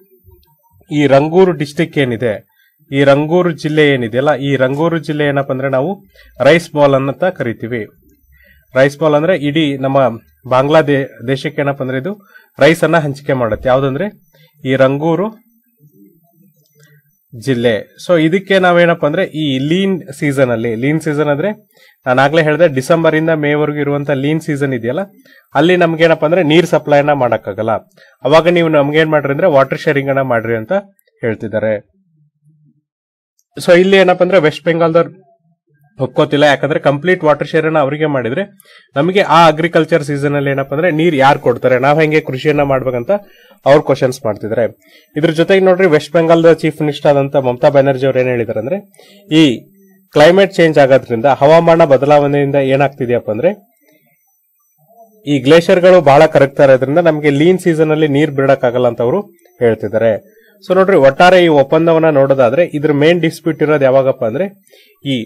Speaker 1: ಈ ರಂಗೂರು ಡಿಸ್ಟಿಕ್ ಏನಿದೆ ಈ ರಂಗೂರು ಜಿಲ್ಲೆ ಏನಿದೆಯಲ್ಲ ಈ ರಂಗೂರು ಜಿಲ್ಲೆ ಏನಪ್ಪ ಅಂದ್ರೆ ನಾವು ರೈಸ್ ಬಾಲ್ ಅಂತ ಕರಿತೀವಿ ರೈಸ್ ಬಾಲ್ ಅಂದ್ರೆ ಇಡೀ ನಮ್ಮ ಬಾಂಗ್ಲಾ ದೇ- ದೇಶಕ್ಕೆ ಏನಪ್ಪ ಅಂದ್ರೆ ಇದು ರೈಸ್ ಅನ್ನ ಹಂಚಿಕೆ ಮಾಡುತ್ತೆ ಯಾವ್ದಂದ್ರೆ ಈ ರಂಗೂರು ಜಿಲ್ಲೆ ಸೊ ಇದಕ್ಕೆ ನಾವೇನಪ್ಪ ಅಂದ್ರೆ ಈ ಲೀನ್ ಸೀಸನ್ ಅಲ್ಲಿ ಲೀನ್ ಸೀಸನ್ ಅಂದ್ರೆ ನಾನು ಆಗ್ಲೇ ಹೇಳಿದೆ ಡಿಸೆಂಬರ್ ಇಂದ ಮೇ ವರೆಗೂ ಇರುವಂತ ಲೀನ್ ಸೀಸನ್ ಇದೆಯಲ್ಲ ಅಲ್ಲಿ ನಮ್ಗೆ ಏನಪ್ಪ ಅಂದ್ರೆ ನೀರ್ ಸಪ್ಲೈನ ಮಾಡಕ್ಕಾಗಲ್ಲ ಅವಾಗ ನೀವು ನಮ್ಗೆ ಏನ್ ಮಾಡ್ರಿ ಅಂದ್ರೆ ವಾಟರ್ ಶೇರಿಂಗ್ ಅನ್ನ ಮಾಡ್ರಿ ಅಂತ ಹೇಳ್ತಿದ್ದಾರೆ ಸೊ ಇಲ್ಲಿ ಏನಪ್ಪ ಅಂದ್ರೆ ವೆಸ್ಟ್ ಬೆಂಗಾಲ್ದವ್ರು ಒಪ್ಕೋತಿಲ್ಲ ಯಾಕಂದ್ರೆ ಕಂಪ್ಲೀಟ್ ವಾಟರ್ ಶೇರ್ ಅನ್ನ ಅವರಿಗೆ ಮಾಡಿದ್ರೆ ನಮಗೆ ಆ ಅಗ್ರಿಕಲ್ಚರ್ ಸೀಸನ್ ಅಲ್ಲಿ ಏನಪ್ಪ ಅಂದ್ರೆ ನೀರ್ ಯಾರು ಕೊಡ್ತಾರೆ ನಾವ್ ಹೆಂಗೆ ಕೃಷಿಯನ್ನ ಮಾಡ್ಬೇಕಂತ ಅವ್ರು ಕ್ವಶನ್ಸ್ ಮಾಡ್ತಿದ್ದಾರೆ ಇದ್ರ ಜೊತೆಗೆ ನೋಡ್ರಿ ವೆಸ್ಟ್ ಬೆಂಗಾಲ್ದ ಚೀಫ್ ಮಿನಿಸ್ಟರ್ ಆದಂತ ಮಮತಾ ಬ್ಯಾನರ್ಜಿ ಅವ್ರು ಏನ್ ಹೇಳಿದಾರೆ ಅಂದ್ರೆ ಈ ಕ್ಲೈಮೇಟ್ ಚೇಂಜ್ ಆಗೋದ್ರಿಂದ ಹವಾಮಾನ ಬದಲಾವಣೆಯಿಂದ ಏನಾಗ್ತಿದೆಯಪ್ಪ ಅಂದ್ರೆ ಈ ಗ್ಲೇಷಿಯರ್ಗಳು ಬಹಳ ಕರಗ್ತಾ ಇರೋದ್ರಿಂದ ನಮಗೆ ಲೀನ್ ಸೀಸನ್ ಅಲ್ಲಿ ನೀರ್ ಬಿಡಕ್ಕಾಗಲ್ಲ ಅಂತ ಅವರು ಹೇಳ್ತಿದ್ದಾರೆ ಸೊ ನೋಡ್ರಿ ಒಟ್ಟಾರೆ ಈ ಒಪ್ಪಂದವನ್ನ ನೋಡೋದಾದ್ರೆ ಇದ್ರ ಮೇನ್ ಡಿಸ್ಪ್ಯೂಟ್ ಇರೋದು ಯಾವಾಗಪ್ಪ ಅಂದ್ರೆ ಈ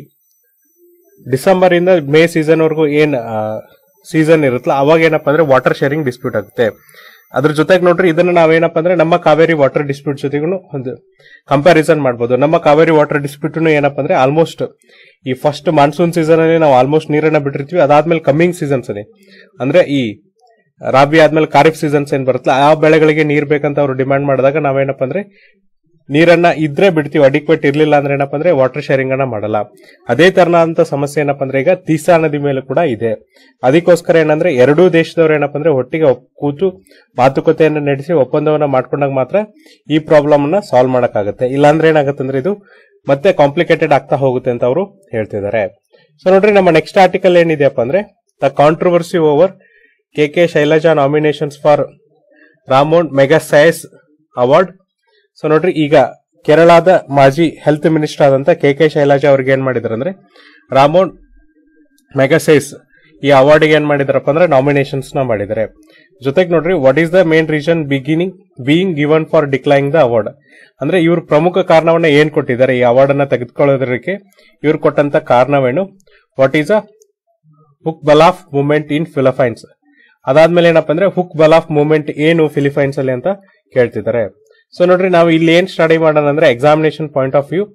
Speaker 1: ಡಿಸೆಂಬರ್ ಇಂದ ಮೇ ಸೀಸನ್ ವರೆಗೂ ಏನ್ ಸೀಸನ್ ಇರುತ್ತಲ್ಲ ಅವಾಗ ಏನಪ್ಪಾ ಅಂದ್ರೆ ವಾಟರ್ ಶೇರಿಂಗ್ ಡಿಸ್ಪ್ಯೂಟ್ ಆಗುತ್ತೆ ಅದ್ರ ಜೊತೆಗೆ ನೋಡ್ರಿ ಇದನ್ನ ನಾವೇನಪ್ಪ ಅಂದ್ರೆ ನಮ್ಮ ಕಾವೇರಿ ವಾಟರ್ ಡಿಸ್ಪ್ಯೂಟ್ ಜೊತೆಗೂ ಒಂದು ಕಂಪ್ಯಾರಿಸನ್ ಮಾಡ್ಬೋದು ನಮ್ಮ ಕಾವೇರಿ ವಾಟರ್ ಡಿಸ್ಪ್ಯೂಟ್ ಏನಪ್ಪ ಅಂದ್ರೆ ಆಲ್ಮೋಸ್ಟ್ ಈ ಫಸ್ಟ್ ಮಾನ್ಸೂನ್ ಸೀಸನ್ ಅಲ್ಲಿ ನಾವು ಆಲ್ಮೋಸ್ಟ್ ನೀರನ್ನ ಬಿಟ್ಟಿರ್ತೀವಿ ಅದಾದ್ಮೇಲೆ ಕಮ್ಮಿಂಗ್ ಸೀಸನ್ಸ್ ಅಲ್ಲಿ ಅಂದ್ರೆ ಈ ರಾಬಿ ಆದ್ಮೇಲೆ ಖಾರಿಫ್ ಸೀಸನ್ಸ್ ಏನ್ ಬರುತ್ತಲ್ಲ ಆ ಬೆಳೆಗಳಿಗೆ ನೀರ್ ಬೇಕಂತ ಅವರು ಡಿಮಾಂಡ್ ಮಾಡಿದಾಗ ನಾವೇನಪ್ಪ ಅಂದ್ರೆ ನೀರನ್ನ ಇದ್ರೆ ಬಿಡ್ತೀವಿ ಅಡಿಕ್ವೇಟ್ ಇರ್ಲಿಲ್ಲ ಅಂದ್ರೆ ಏನಪ್ಪ ಅಂದ್ರೆ ವಾಟರ್ ಶೇರಿಂಗ್ ಅನ್ನ ಮಾಡಲ್ಲ ಅದೇ ತರನಾದಂತ ಸಮಸ್ಯೆ ಏನಪ್ಪ ಅಂದ್ರೆ ಈಗ ತೀಸಾ ನದಿ ಮೇಲೆ ಕೂಡ ಇದೆ ಅದಕ್ಕೋಸ್ಕರ ಏನಂದ್ರೆ ಎರಡೂ ದೇಶದವ್ರು ಏನಪ್ಪ ಅಂದ್ರೆ ಒಟ್ಟಿಗೆ ಒಪ್- ಕೂತು ಮಾತುಕತೆಯನ್ನ ನಡೆಸಿ ಒಪ್ಪಂದವನ್ನ ಮಾಡ್ಕೊಂಡಾಗ ಮಾತ್ರ ಈ ಪ್ರಾಬ್ಲಮ್ ಅನ್ನ ಸಾಲ್ವ್ ಮಾಡಕ್ಕಾಗತ್ತೆ ಇಲ್ಲಾಂದ್ರೆ ಏನಾಗುತ್ತೆ ಅಂದ್ರೆ ಇದು ಮತ್ತೆ ಕಾಂಪ್ಲಿಕೇಟೆಡ್ ಆಗ್ತಾ ಹೋಗುತ್ತೆ ಅಂತ ಅವರು ಹೇಳ್ತಿದ್ದಾರೆ ಸೊ ನೋಡ್ರಿ ನಮ್ಮ ನೆಕ್ಸ್ಟ್ ಆರ್ಟಿಕಲ್ ಏನಿದೆಯಪ್ಪ ಅಂದ್ರೆ the controversy over K K Shailaja nominations for Ramon Magsaysay award so ನೋಡ್ರಿ ಈಗ ಕೇರಳದ ಮಾಜಿ ಹೆಲ್ತ್ ಮಿನಿಸ್ಟರ್ ಆದಂತ ಕೆ ಕೆ ಶೈಲಜಾ ಅವ್ರಿಗೆ ಏನ್ ಮಾಡಿದಾರೆ ಅಂದ್ರೆ ರಾಮೋನ್ ಮೆಗಾಸೈಸ್ ಈ ಅವಾರ್ಡ್ಗೆ ಏನ್ ಮಾಡಿದಾರಪ್ಪ ಅಂದ್ರೆ ನಾಮಿನೇಷನ್ಸ್ ನ ಮಾಡಿದ್ದಾರೆ ಜೊತೆಗೆ ನೋಡ್ರಿ what is the main reason beginning being given for decline the award ಅಂದ್ರೆ ಇವ್ರ ಪ್ರಮುಖ ಕಾರಣವನ್ನ ಏನ್ ಕೊಟ್ಟಿದ್ದಾರೆ ಈ ಅವಾರ್ಡ್ ಅನ್ನ ತೆಗೆದುಕೊಳ್ಳೋದಕ್ಕೆ ಇವ್ರು ಕೊಟ್ಟಂತ ಕಾರಣವೇನು what is a Hukbalahap movement in Philippines ಅದಾದ್ಮೇಲೆ ಏನಪ್ಪ ಅಂದ್ರೆ ಹುಕ್ ಬಲಾಫ್ ಮೂವ್ಮೆಂಟ್ ಏನು ಫಿಲಿಪೈನ್ಸ್ ಅಲ್ಲಿ ಅಂತ ಕೇಳ್ತಿದ್ದಾರೆ ಸೊ ನೋಡ್ರಿ ನಾವು ಇಲ್ಲಿ ಏನ್ ಸ್ಟಡಿ ಮಾಡೋಣ ಅಂದ್ರೆ ಎಕ್ಸಾಮಿನೇಷನ್ ಪಾಯಿಂಟ್ ಆಫ್ ವ್ಯೂ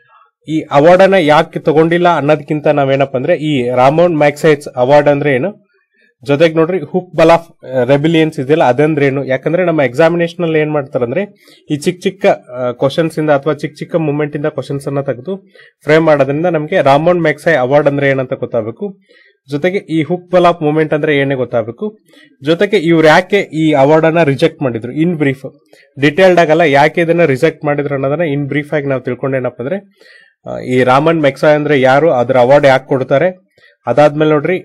Speaker 1: ಈ ಅವಾರ್ಡ್ ಅನ್ನ ಯಾಕೆ ತಗೊಂಡಿಲ್ಲ ಅನ್ನೋದಕ್ಕಿಂತ ನಾವೇನಪ್ಪ ಅಂದ್ರೆ ಈ ರಾಮೋನ್ ಮ್ಯಾಕ್ಸೈಟ್ಸ್ ಅವಾರ್ಡ್ ಅಂದ್ರೆ ಏನು ಜೊತೆಗೆ ನೋಡ್ರಿ ಹುಕ್ ಬಲ್ ಆಫ್ ರೆಬಿಲಿಯನ್ಸ್ ಇದೆಯಲ್ಲ ಅದಂದ್ರೆ ಏನು ಯಾಕಂದ್ರೆ ನಮ್ಮ ಎಕ್ಸಾಮಿನೇಷನ್ ಅಲ್ಲಿ ಏನ್ ಮಾಡ್ತಾರೆ ಅಂದ್ರೆ ಈ ಚಿಕ್ಕ ಚಿಕ್ಕ ಕ್ವಶನ್ಸ್ ಇಂದ ಅಥವಾ ಚಿಕ್ಕ ಚಿಕ್ಕ ಮೂಮೆಂಟ್ ಇಂದ ಕ್ವಶನ್ಸ್ ಅನ್ನ ತೆಗೆದು ಫ್ರೇಮ್ ಮಾಡೋದ್ರಿಂದ ನಮಗೆ ರಾಮೋನ್ ಮ್ಯಾಕ್ಸೈ ಅವಾರ್ಡ್ ಅಂದ್ರೆ ಏನಂತ ಗೊತ್ತಾಗಬೇಕು ಜೊತೆಗೆ ಈ ಹುಕ್ ಬಲ್ ಆಫ್ ಮೂಮೆಂಟ್ ಅಂದ್ರೆ ಏನೇ ಗೊತ್ತಾಗಬೇಕು ಜೊತೆಗೆ ಇವ್ರು ಯಾಕೆ ಈ ಅವಾರ್ಡ್ ಅನ್ನ ರಿಜೆಕ್ಟ್ ಮಾಡಿದ್ರು ಇನ್ ಬ್ರೀಫ್ ಡಿಟೇಲ್ಡ್ ಆಗಲ್ಲ ಯಾಕೆ ಇದನ್ನ ರಿಜೆಕ್ಟ್ ಮಾಡಿದ್ರು ಅನ್ನೋದನ್ನ ಇನ್ ಬ್ರೀಫ್ ಆಗಿ ನಾವು ತಿಳ್ಕೊಂಡೇನಪ್ಪ ಅಂದ್ರೆ ಆ, ಈ ರಾಮನ್ ಮೆಕ್ಸಾ ಅಂದ್ರೆ ಯಾರು ಅದ್ರ ಅವಾರ್ಡ್ ಯಾಕೆ ಕೊಡ್ತಾರೆ ಅದಾದ್ಮೇಲೆ ನೋಡ್ರಿ